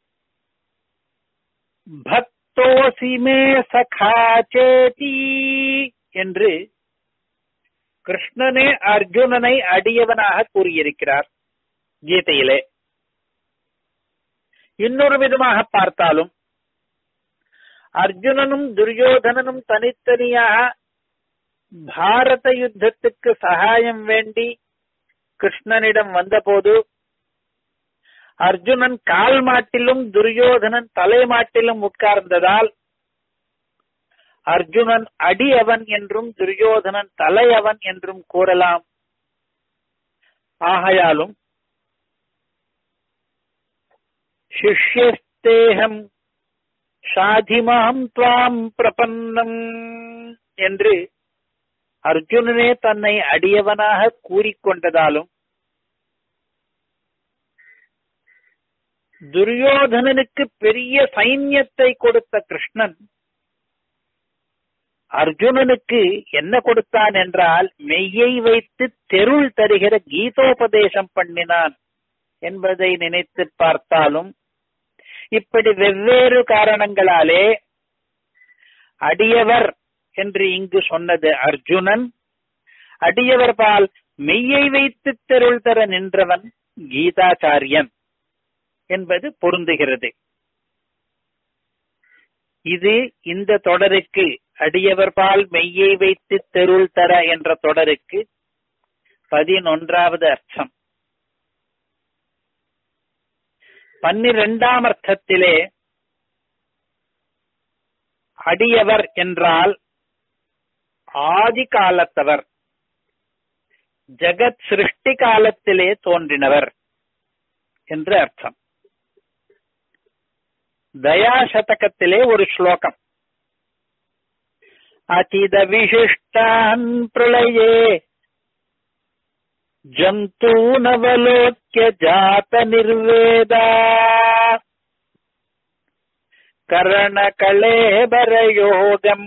பக்தோசிமே சகாச்சேதி என்று கிருஷ்ணனே அர்ஜுனனை அடியவனாக கூறியிருக்கிறார் கீதையிலே இன்னொரு விதமாக பார்த்தாலும் அர்ஜுனனும் துரியோதனனும் தனித்தனியாக பாரத யுத்தத்துக்கு சகாயம் வேண்டி கிருஷ்ணனிடம் வந்தபோது அர்ஜுனன் கால் மாட்டிலும் துரியோதனன் தலை மாட்டிலும் உட்கார்ந்ததால் அர்ஜுனன் அடியவன் என்றும் துரியோதனன் தலையவன் என்றும் கூறலாம் ஆகையாலும் சிஷ்யஸ்தேகம் சாதிமாம் துவாம் பிரபன்னம் என்று அர்ஜுனனே தன்னை அடியவனாக கூறிக்கொண்டதாலும் துரியோதனனுக்கு பெரிய சைன்யத்தை கொடுத்த கிருஷ்ணன் அர்ஜுனனுக்கு என்ன கொடுத்தான் என்றால் மெய்யை வைத்து தெருள் தருகிற கீதோபதேசம் பண்ணினான் என்பதை நினைத்து பார்த்தாலும் இப்படி வெவ்வேறு காரணங்களாலே அடியவர் என்று இங்கு சொன்னது அர்ஜுனன் அடியவர் பால் மெய்யை வைத்து தெருள் தர நின்றவன் கீதாச்சாரியன் என்பது பொருந்துகிறது இது இந்த தொடருக்கு அடியவர்பால் மெய்யை வைத்து தெருள் தர என்ற தொடருக்கு பதினொன்றாவது அர்த்தம் பன்னிரெண்டாம் அர்த்தத்திலே அடியவர் என்றால் ஆதி காலத்தவர் ஜெகத் சிருஷ்டி காலத்திலே தோன்றினவர் என்று அர்த்தம் தயாசதகத்திலே ஒரு ஸ்லோகம் அதித விசிஷ்டான் பிரளயே ஜந்தூனவலோக்கிய ஜாத நிர்வேதா கரணகலேபரயோகம்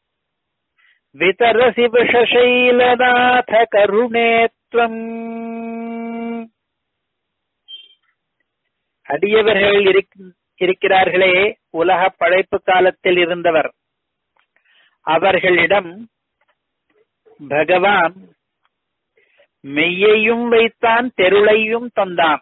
விதரசி விஷசைலநாத கருணேத்வம் அடியவர்கள் இருக்கிறார்களே உலக படைப்பு காலத்தில் இருந்தவர் அவர்களிடம் பகவான் மெய்யையும் வைத்தான் தெருளையும் தந்தான்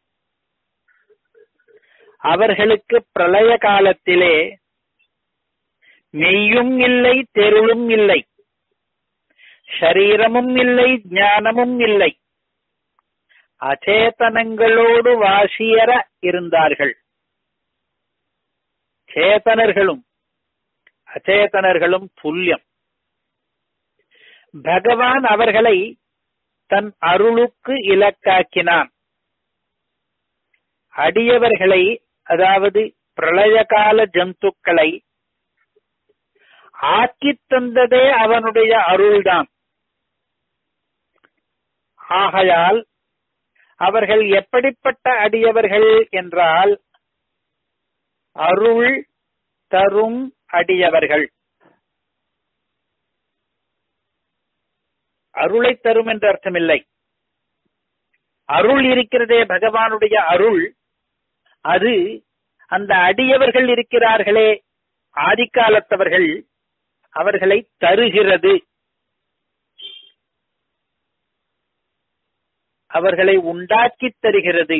அவர்களுக்கு பிரளய காலத்திலே மெய்யும் இல்லை தெருளும் இல்லை சரீரமும் இல்லை ஞானமும் இல்லை அச்சேதனங்களோடு வாசியர இருந்தார்கள் சேதனர்களும் அச்சேதனர்களும் துல்லியம் பகவான் அவர்களை தன் அருளுக்கு இலக்காக்கினான் அடியவர்களை அதாவது பிரளயகால ஜந்துக்களை ஆக்கித் தந்ததே அவனுடைய அருள்தான் ஆகையால் அவர்கள் எப்படிப்பட்ட அடியவர்கள் என்றால் அருள் தரும் அடியவர்கள் அருளை தரும் என்ற அர்த்தமில்லை அருள் இருக்கிறதே பகவானுடைய அருள் அது அந்த அடியவர்கள் இருக்கிறார்களே ஆதிக்காலத்தவர்கள் அவர்களை தருகிறது அவர்களை உண்டாக்கி தருகிறது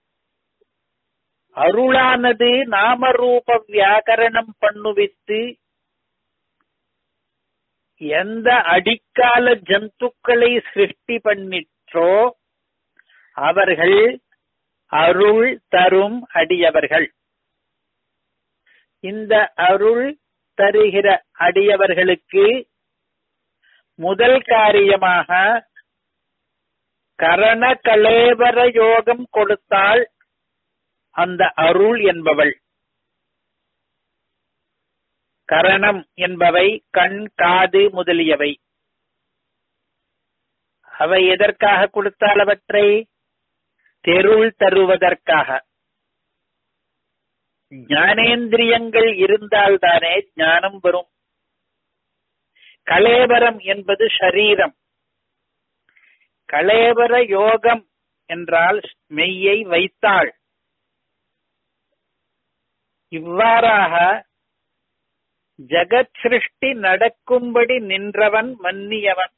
அருளானது நாமரூப வியாக்கரணம் பண்ணுவித்து எந்த அடிக்கால ஜந்துக்களை சிருஷ்டி பண்ணிற்றோ அவர்கள் அருள் தரும் அடியவர்கள் இந்த அருள் தருகிற அடியவர்களுக்கு முதல் காரியமாக கரண கலேவர யோகம் கொடுத்தாள் அந்த அருள் என்பவள் கரணம் என்பவை கண் காது முதலியவை அவை எதற்காக கொடுத்தால் அவற்றை தெருள் தருவதற்காக ஞானேந்திரியங்கள் இருந்தால்தானே ஞானம் வரும் கலேபரம் என்பது ஷரீரம் கலேபர யோகம் என்றால் மெய்யை வைத்தாள் இவ்வாறாக ஜகத் சிருஷ்டி நடக்கும்படி நின்றவன் மன்னியவன்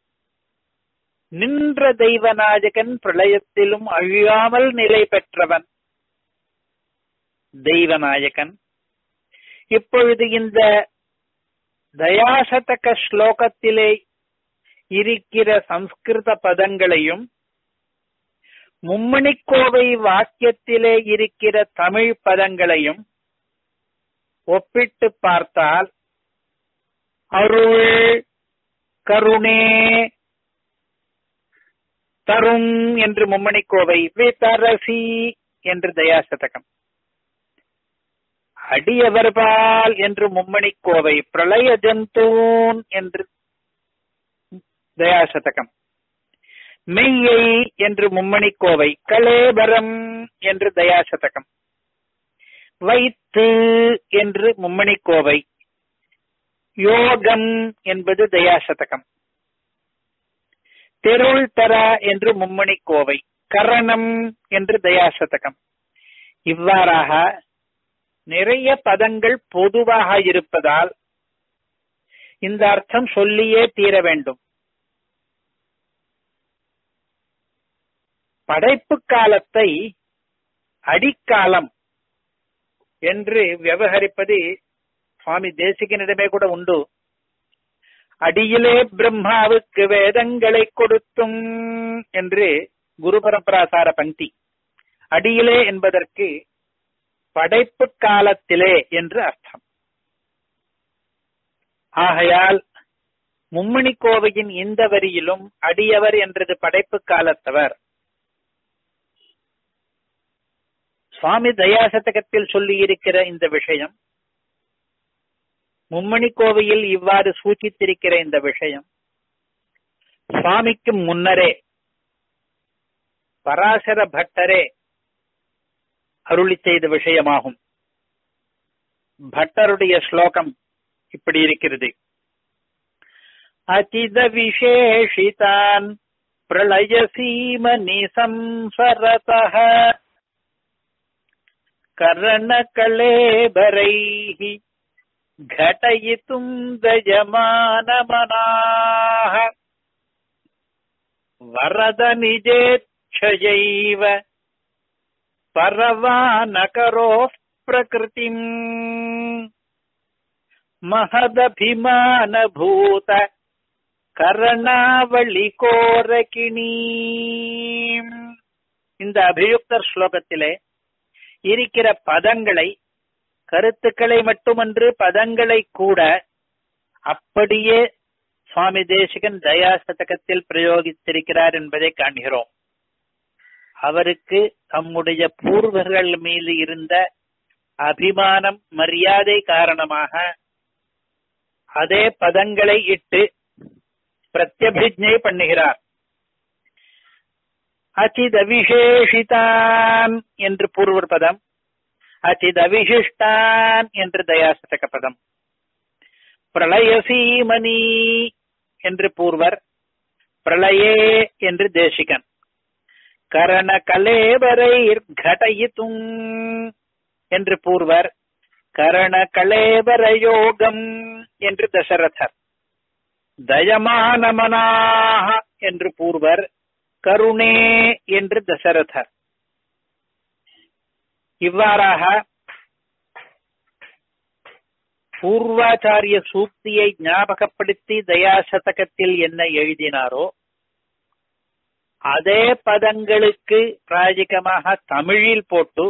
நின்ற தெய்வநாயகன் பிரளயத்திலும் அழியாமல் நிலை பெற்றவன் தெய்வநாயகன் இப்பொழுது இந்த தயாசதக ஸ்லோகத்திலே இருக்கிற சம்ஸ்கிருத பதங்களையும் மும்மணிக்கோவை வாக்கியத்திலே இருக்கிற தமிழ் பதங்களையும் ஒப்பிட்டு பார்த்தால் அருள் கருணே தரும் என்று மும்மணிக்கோவை விதரசி என்று தயாசதகம் அடியவர்பால் என்று மும்மணிக்கோவை பிரளய ஜந்தூன் என்று தயாசதகம் மெய்யை என்று மும்மணிக்கோவை கலேபரம் என்று தயாசதகம் வைத்து என்று மும்மணிக்கோவை யோகம் என்பது தயாசதகம் தெருள் தர என்று மும்மணிக்கோவை கரணம் என்று தயாசதகம் இவ்வாறாக நிறைய பதங்கள் பொதுவாக இருப்பதால் இந்த அர்த்தம் சொல்லியே தீர வேண்டும் படைப்பு காலத்தை அடிக்காலம் என்று விவகரிப்பது சுவாமி தேசிகனிடமே கூட உண்டு அடியிலே பிரம்மாவுக்கு வேதங்களை கொடுத்தும் என்று குரு பரம்பராசார பங்கி அடியிலே என்பதற்கு படைப்பு காலத்திலே என்று அர்த்தம் ஆகையால் மும்மணி கோவையின் இந்த வரியிலும் அடியவர் என்றது படைப்பு காலத்தவர் சுவாமி தயாசதகத்தில் சொல்லி இருக்கிற இந்த விஷயம் மும்மணி கோவையில் இவ்வாறு சூச்சித்திருக்கிற இந்த விஷயம் சுவாமிக்கு முன்னரே பராசர பட்டரே அருளி செய்த விஷயமாகும் பட்டருடைய ஸ்லோகம் இப்படி இருக்கிறது அதித விசேஷிதான் பிரளய சீம நிசம்சரதः கரணகலேபரைः घटयितुम् दयमानमनाः वरद निजेच्छयैव परवानकरोः प्रकृतिम् महदभिमानभूत கரணாவளிகோரகிணி இந்த அபியுக்தர் ஸ்லோகத்திலே இருக்கிற பதங்களை கருத்துக்களை மட்டுமன்று பதங்களை கூட அப்படியே சுவாமி தேசிகன் தயாசதகத்தில் பிரயோகித்திருக்கிறார் என்பதை காண்கிறோம் அவருக்கு தம்முடைய பூர்வர்கள் மீது இருந்த அபிமானம் மரியாதை காரணமாக அதே பதங்களை இட்டு பிரத்யபிஜை பண்ணுகிறார் அச்சிதவிசேஷிதான் என்று பூர்வர் பதம் அச்சிதவிசிஷ்டான் என்று தயாசதக பதம் பிரளயசீமணி என்று பூர்வர் பிரளயே என்று தேசிகன் கரண கலேபரை கடயித்தும் என்று பூர்வர் கரண கலேபர யோகம் என்று தசரதர் தயமானமனாக என்று பூர்வர் கருணே என்று தசரதர் இவ்வாறாக பூர்வாச்சாரிய சூக்தியை ஞாபகப்படுத்தி தயாசதகத்தில் என்ன எழுதினாரோ அதே பதங்களுக்கு பிராஜிகமாக தமிழில் போட்டு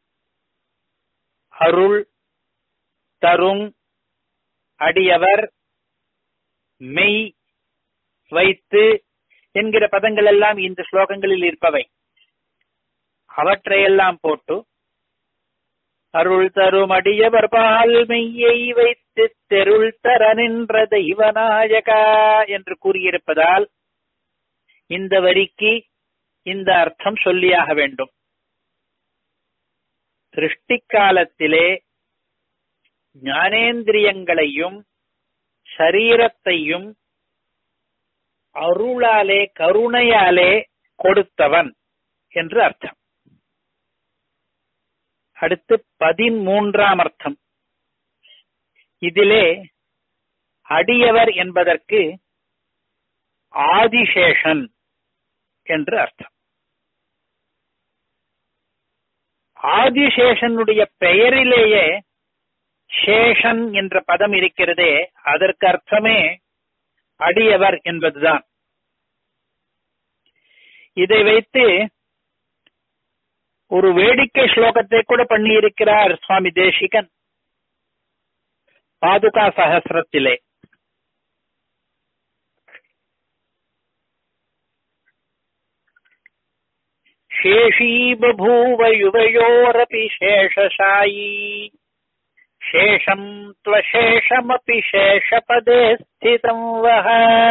அருள் தரும் அடியவர் மெய் வைத்து என்கிற பதங்கள் எல்லாம் இந்த ஸ்லோகங்களில் இருப்பவை அவற்றையெல்லாம் போட்டு அருள் தரும் அடியவர் பால் மெய்யை வைத்து தெருள் தர நின்ற தெய்வநாயகா என்று கூறியிருப்பதால் இந்த வரிக்கு இந்த அர்த்தம் சொல்லியாக வேண்டும் சிருஷ்டி காலத்திலே ஞானேந்திரியங்களையும் சரீரத்தையும் அருளாலே கருணையாலே கொடுத்தவன் என்று அர்த்தம் அடுத்து பதிமூன்றாம் அர்த்தம் இதிலே அடியவர் என்பதற்கு ஆதிசேஷன் என்று அர்த்தம் ஆதிசேஷனுடைய பெயரிலேயே சேஷன் என்ற பதம் இருக்கிறதே அதற்கு அர்த்தமே அடியவர் என்பதுதான் இதை வைத்து ஒரு வேடிக்கை ஸ்லோகத்தை கூட பண்ணியிருக்கிறார் சுவாமி தேசிகன் பாதுகா சகசிரத்திலே शेषी बभूव युवयोरपि शेषशायी शेषम् त्वशेषमपि शेषपदे ஸ்திதம் வஹ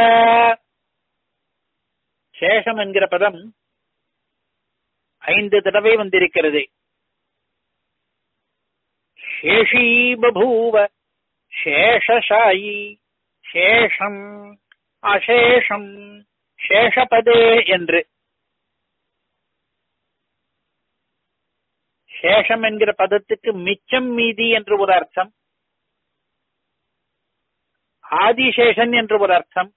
சேஷம் என்கிற பதம் ஐந்து தடவை வந்திருக்கிறது சேஷி பபூவ சேஷசாயி சேஷம் அசேஷம் சேஷபதே என்று சேஷம் என்கிற பதத்துக்கு மிச்சம் மீதி என்று ஒரு அர்த்தம் ஆதிசேஷன் என்று ஒரு அர்த்தம்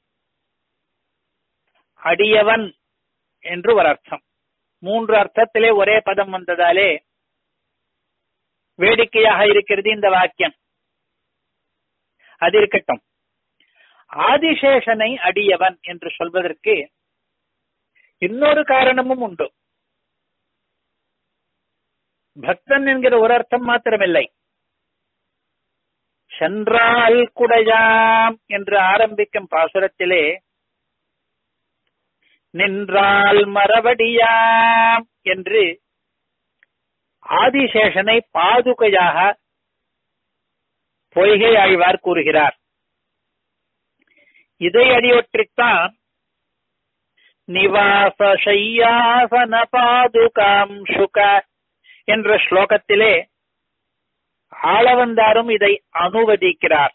அடியவன் என்று ஒரு அர்த்தம் மூன்று அர்த்தத்திலே ஒரே பதம் வந்ததாலே வேடிக்கையாக இருக்கிறது இந்த வாக்கியம் அது இருக்கட்டும் ஆதிசேஷனை அடியவன் என்று சொல்வதற்கு இன்னொரு காரணமும் உண்டு பக்தன் என்கிற ஒரு அர்த்தம் மாத்திரமில்லை சென்றால் குடையாம் என்று ஆரம்பிக்கும் பாசுரத்திலே நின்றால் மரபடியாம் என்று ஆதிசேஷனை பாதுகையாக பொய்கை ஆழ்வார் கூறுகிறார் இதை அடியொற்றித்தான் நிவாச சையாசன பாதுகாம் சுக என்ற ஸ்லோகத்திலே ஆளவந்தாரும் இதை அனுவதிக்கிறார்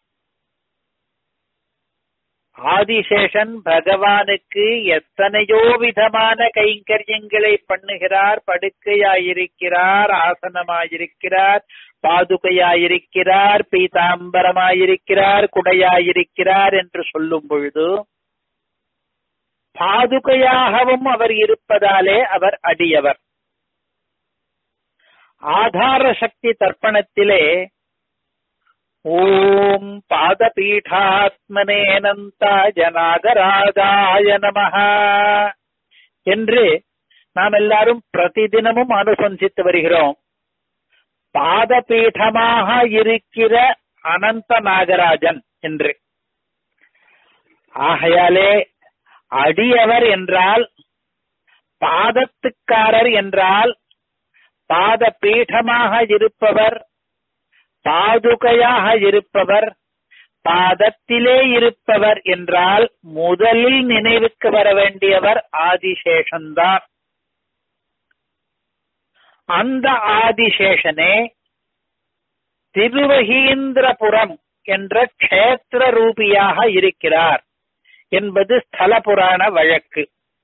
ஆதிசேஷன் பகவானுக்கு எத்தனையோ விதமான கைங்கரியங்களை பண்ணுகிறார் படுக்கையாயிருக்கிறார் ஆசனமாயிருக்கிறார் பாதுகையாயிருக்கிறார் பீதாம்பரமாயிருக்கிறார் குடையாயிருக்கிறார் என்று சொல்லும் பொழுது பாதுகையாகவும் அவர் இருப்பதாலே அவர் அடியவர் ஆதார சக்தி தர்ப்பணத்திலே ஓம் பாதபீடாத்மனேனந்தாய நாகராஜாய நமஹ என்று நாம் எல்லாரும் பிரதிதினமும் அனுசந்தித்து வருகிறோம் பாதபீடமாக இருக்கிற அனந்த நாகராஜன் என்று ஆகையாலே அடியவர் என்றால் பாதத்துக்காரர் என்றால் பாத பீഠமாக இருப்பவர் பாதுகையாக இருப்பவர் பாதத்திலே இருப்பவர் என்றால் முதலில் நினைவுக்கு வர வேண்டியவர் ஆதிசேஷன்தான் அந்த ஆதிசேஷனே திருவகீந்திரபுரம் என்ற க்ஷேத்திர ரூபியாக இருக்கிறார் என்பது ஸ்தல புராண வழக்கு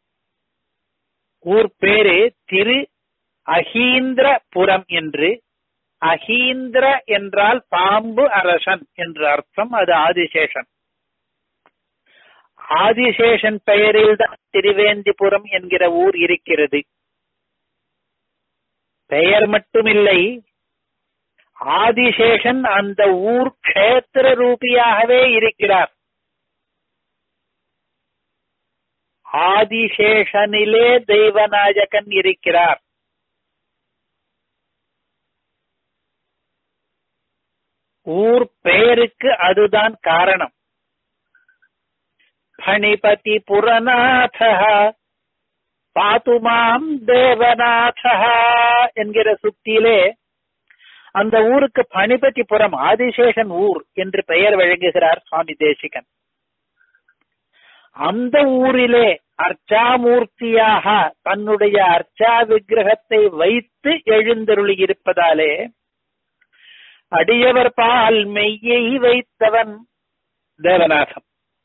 ஊர் பேரு திரு அகீந்திரபுரம் என்று அகீந்திர என்றால் பாம்பு அரசன் என்று அர்த்தம் அது ஆதிசேஷன் ஆதிசேஷன் பெயரில் தான் திருவேந்திபுரம் என்கிற ஊர் இருக்கிறது பெயர் மட்டுமில்லை ஆதிசேஷன் அந்த ஊர் க்ஷேத்திர ரூபியாகவே இருக்கிறார் ஆதிசேஷனிலே தெய்வநாயகன் இருக்கிறார் ஊர் பெயருக்கு அதுதான் காரணம் பணிபதி புரநாத பாத்துமாம் தேவநாத என்கிற சுத்தியிலே அந்த ஊருக்கு பணிபதிபுரம் ஆதிசேஷன் ஊர் என்று பெயர் வழங்குகிறார் சுவாமி தேசிகன் அந்த ஊரிலே அர்ச்சாமூர்த்தியாக தன்னுடைய அர்ச்சா விக்கிரகத்தை வைத்து எழுந்தருளி இருப்பதாலே அடியவர் பால் மெய்யை வைத்தவன் தேவநாதம்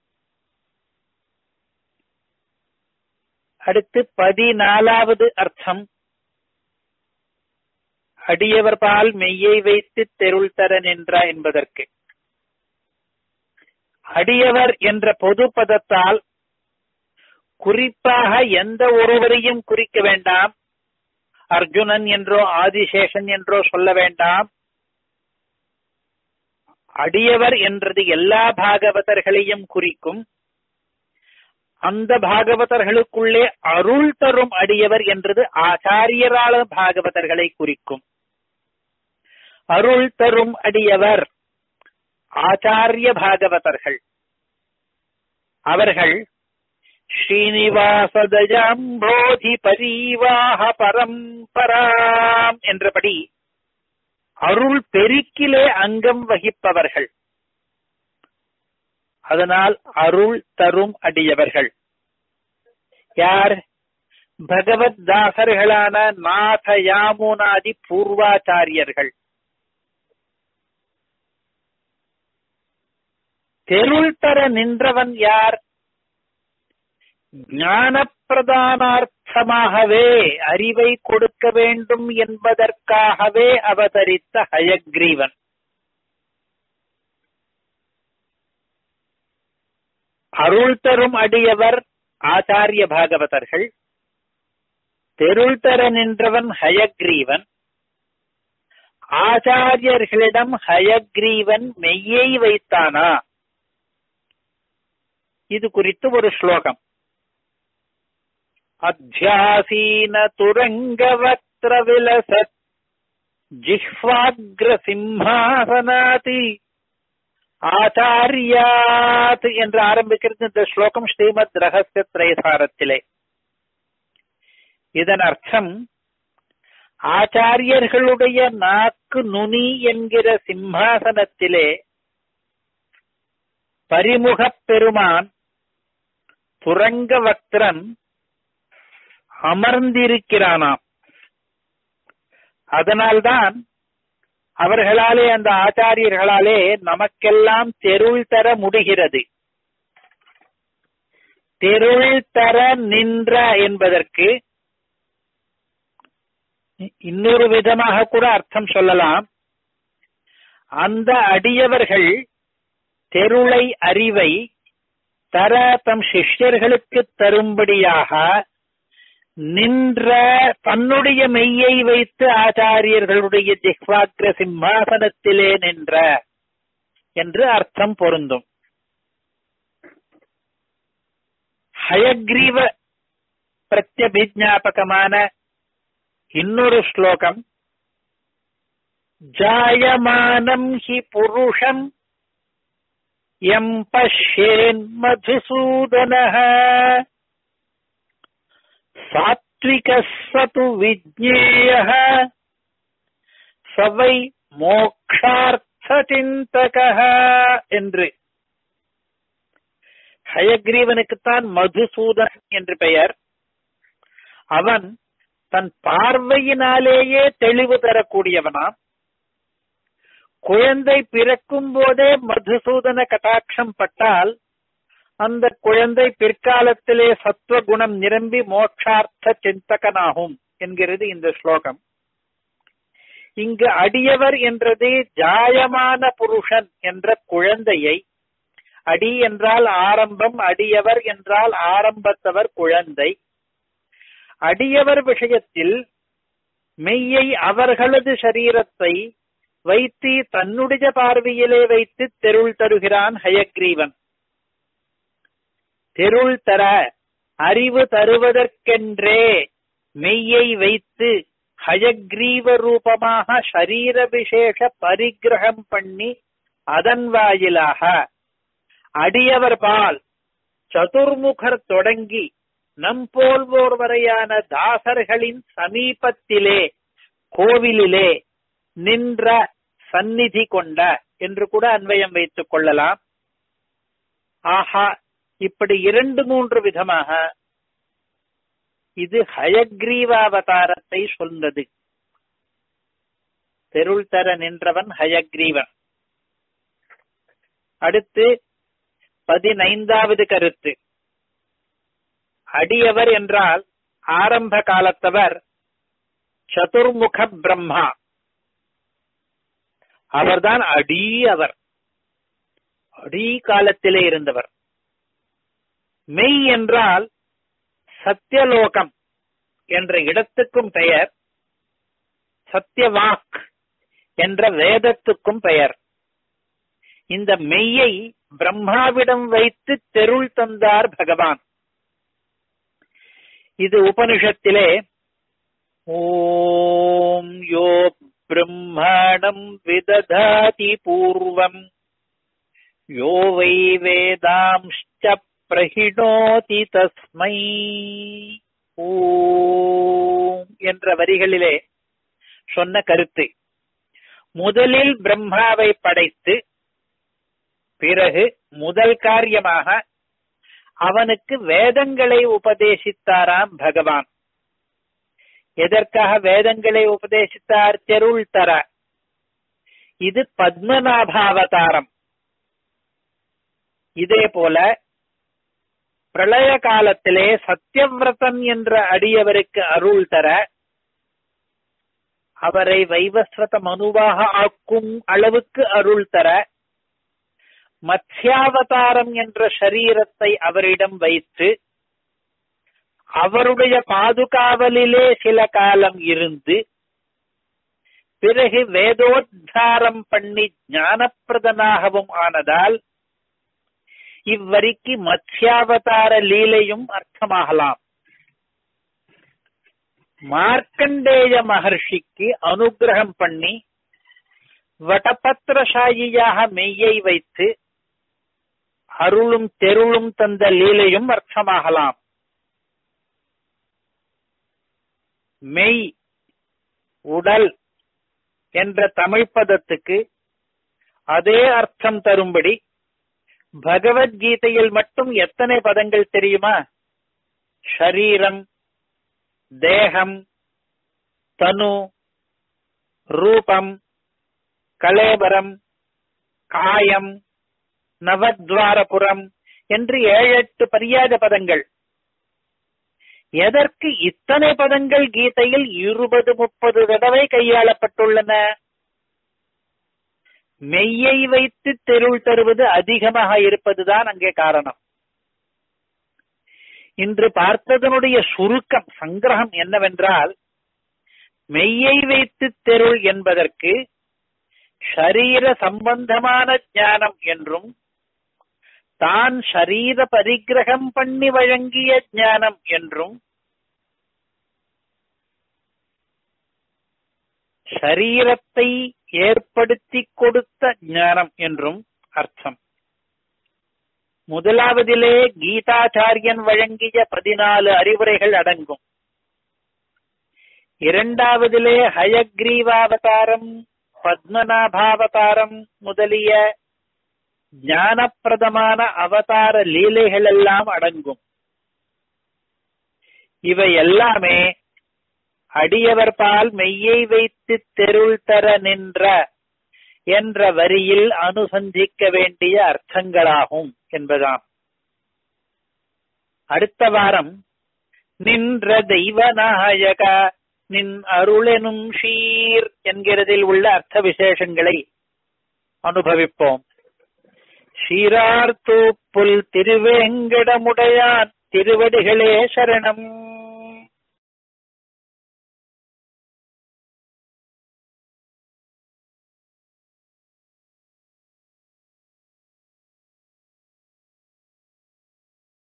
அடுத்து பதினாலாவது அர்த்தம் அடியவர் பால் மெய்யை வைத்து தெருள் தரன் என்றா என்பதற்கு அடியவர் என்ற பொது பதத்தால் குறிப்பாக எந்த ஒருவரையும் குறிக்க வேண்டாம் அர்ஜுனன் என்றோ ஆதிசேஷன் என்றோ சொல்ல வேண்டாம் அடியவர் என்றது எல்லா பாகவதர்களையும் குறிக்கும் அந்த பாகவதர்களுக்குள்ளே அருள் தரும் அடியவர் என்றது ஆச்சாரியரால பாகவதர்களை குறிக்கும் அருள் தரும் அடியவர் ஆச்சாரிய பாகவதர்கள் அவர்கள் ஸ்ரீனிவாசதயாம்போதி பரீவாக பரம்பராம் என்றபடி அருள் பெருக்கிலே அங்கம் வகிப்பவர்கள் அதனால் அருள் தரும் அடியவர்கள் யார் பகவத் தாசர்களான நாத யாமுனாதி பூர்வாச்சாரியர்கள் தெருள் தர நின்றவன் யார் ஞான பிரதானார்த்தமாகவே அறிவை கொடுக்க வேண்டும் என்பதற்காகவே அவதரித்த ஹயக்ரீவன் அருள் தரும் அடியவர் ஆச்சாரிய பாகவதர்கள் தெருள் தர நின்றவன் ஹயக்ரீவன் ஆச்சாரியர்களிடம் ஹயக்ரீவன் மெய்யை வைத்தானா இது குறித்து ஒரு ஸ்லோகம் அத்தியாசீன துரங்கவக்ர விலசத் ஜிஹ்வாக்ர சிம்ஹாசனாதி ஆச்சாரியாத் என்று ஆரம்பிக்கிறது இந்த ஸ்லோகம் ஸ்ரீமத் ரகசிய திரைசாரத்திலே இதன் அர்த்தம் ஆச்சாரியர்களுடைய நாக்கு நுனி என்கிற சிம்ஹாசனத்திலே பரிமுகப் பெருமான் துரங்கவக்திரன் அமர்ந்திருக்கிறானாம் அதனால்தான் அவர்களாலே அந்த ஆச்சாரியர்களாலே நமக்கெல்லாம் தெருள் தர முடிகிறது தெருள் தர நின்ற என்பதற்கு இன்னொரு விதமாக கூட அர்த்தம் சொல்லலாம் அந்த அடியவர்கள் தெருளை அறிவை தர தம் சிஷ்யர்களுக்கு தரும்படியாக நின்ற தன்னுடைய மெய்யை வைத்து ஆச்சாரியர்களுடைய ஜிஹ்வாக்ர சிம்மாசனத்திலே நின்ற என்று அர்த்தம் பொருந்தும் ஹயக்ரீவ பிரத்யபிஜாபகமான இன்னொரு ஸ்லோகம் ஜாயமானம் ஹி புருஷம் எம் பஷ்யேன் மதுசூதனः சாத்விகः சது விஜ்ஞேயः சவை மோக்ஷார்த்த சிந்தகः என்று ஹயக்ரீவனுக்குத்தான் மதுசூதன் என்று பெயர் அவன் தன் பார்வையினாலேயே தெளிவு தரக்கூடியவனாம் குழந்தை பிறக்கும் போதே மதுசூதன கட்டாட்சம் பட்டால் அந்த குழந்தை பிற்காலத்திலே சத்துவகுணம் நிரம்பி மோட்சார்த்த சிந்தகனாகும் என்கிறது இந்த ஸ்லோகம் இங்கு அடியவர் என்றது ஜாயமான புருஷன் என்ற குழந்தையை அடி என்றால் ஆரம்பம் அடியவர் என்றால் ஆரம்பத்தவர் குழந்தை அடியவர் விஷயத்தில் மெய்யை அவர்களது சரீரத்தை வைத்து தன்னுடைய பார்வையிலே வைத்து தெருள் தருகிறான் ஹயக்ரீவன் தெருள் தர அறிவு தருவதற்கென்றே மெய்யை வைத்து ஹயக்ரீவ ரூபமாக ஷரீர விசேஷ பரிகிரகம் பண்ணி அதன் வாயிலாக அடியவர் பால் சதுர்முகர் தொடங்கி நம்போல்வோர் வரையான தாசர்களின் சமீபத்திலே கோவிலிலே நின்ற சந்நிதி கொண்ட என்று கூட அன்வயம் வைத்துக் கொள்ளலாம் ஆஹா இப்படி இரண்டு மூன்று விதமாக இது ஹயக்ரீவாவதாரத்தை சொன்னது தெருள் தர நின்றவன் ஹயக்ரீவன் அடுத்து பதினைந்தாவது கருத்து அடியவர் என்றால் ஆரம்ப காலத்தவர் சதுர்முக பிரம்மா அவர்தான் அடி அவர் அடி காலத்திலே இருந்தவர் மெய் என்றால் சத்தியலோகம் என்ற இடத்துக்கும் பெயர் சத்தியவாக் என்ற வேதத்துக்கும் பெயர் இந்த மெய்யை பிரம்மாவிடம் வைத்து தெருள் தந்தார் பகவான் இது உபனிஷத்திலே ஓம் யோ பிரம்மாணம் விததாதி பூர்வம் யோ வை வேதாம்ச்ச பிரஹிணோதி தஸ்மை ஓம் என்ற வரிகளிலே சொன்ன கருத்து முதலில் பிரம்மாவை படைத்து பிறகு முதல் காரியமாக அவனுக்கு வேதங்களை உபதேசித்தாராம் பகவான் எதற்காக வேதங்களை உபதேசித்தார் தெருள் தர இது பத்மநாபாவதாரம் இதே போல பிரளய காலத்திலே சத்தியவிரதன் என்ற அடியவருக்கு அருள் தர அவரை வைவஸ்வத மனுவாக ஆக்கும் அளவுக்கு அருள் தர மத்யாவதாரம் என்ற சரீரத்தை அவரிடம் வைத்து அவருடைய பாதுகாவலிலே சில காலம் இருந்து பிறகு வேதோத்தாரம் பண்ணி ஞானப்பிரதனாகவும் ஆனதால் இவ்வரிக்கு மத்ஸ்யாவதார லீலையும் அர்த்தமாகலாம் மார்க்கண்டேய மகர்ஷிக்கு அனுகிரகம் பண்ணி வடபத்திரசாயியாக மெய்யை வைத்து அருளும் தெருளும் தந்த லீலையும் அர்த்தமாகலாம் மெய் உடல் என்ற தமிழ் பதத்துக்கு அதே அர்த்தம் தரும்படி பகவத்கீதையில் மட்டும் எத்தனை பதங்கள் தெரியுமா ஷரீரம் தேகம் தனு ரூபம் கலேபரம் காயம் நவத்வாரபுரம் என்று ஏழு எட்டு பரியாத பதங்கள் எதற்கு இத்தனை பதங்கள் கீதையில் இருபது முப்பது தடவை கையாளப்பட்டுள்ளன மெய்யை வைத்து தெருள் தருவது அதிகமாக இருப்பதுதான் அங்கே காரணம் இன்று பார்த்ததனுடைய சுருக்கம் சங்கிரகம் என்னவென்றால் மெய்யை வைத்து தெருள் என்பதற்கு ஷரீர சம்பந்தமான ஞானம் என்றும் தான் ஷரீர பரிகிரகம் பண்ணி வழங்கிய ஞானம் என்றும் ஷரீரத்தை ஏற்படுத்தி கொடுத்த ஞானம் என்றும் அர்த்தம் முதலாவதிலே கீதாச்சாரியன் வழங்கிய பதினாலு அறிவுரைகள் அடங்கும் இரண்டாவதிலே ஹயக்ரீவாவதாரம் பத்மநாபாவதாரம் முதலிய ஞானப்பிரதமான அவதார லீலைகள் எல்லாம் அடங்கும் இவை எல்லாமே அடியவர் பால் மெய்யை வைத்து தெருள் தர நின்ற என்ற வரியில் அனுசந்திக்க வேண்டிய அர்த்தங்களாகும் என்பதாம் அடுத்த வாரம் நின்ற தெய்வநாயக நின் அருளெனும் ஷீர் என்கிறதில் உள்ள அர்த்த விசேஷங்களை அனுபவிப்போம் ஷீரார் தூப்புல் திருவேங்கடமுடையான் திருவடிகளே சரணம்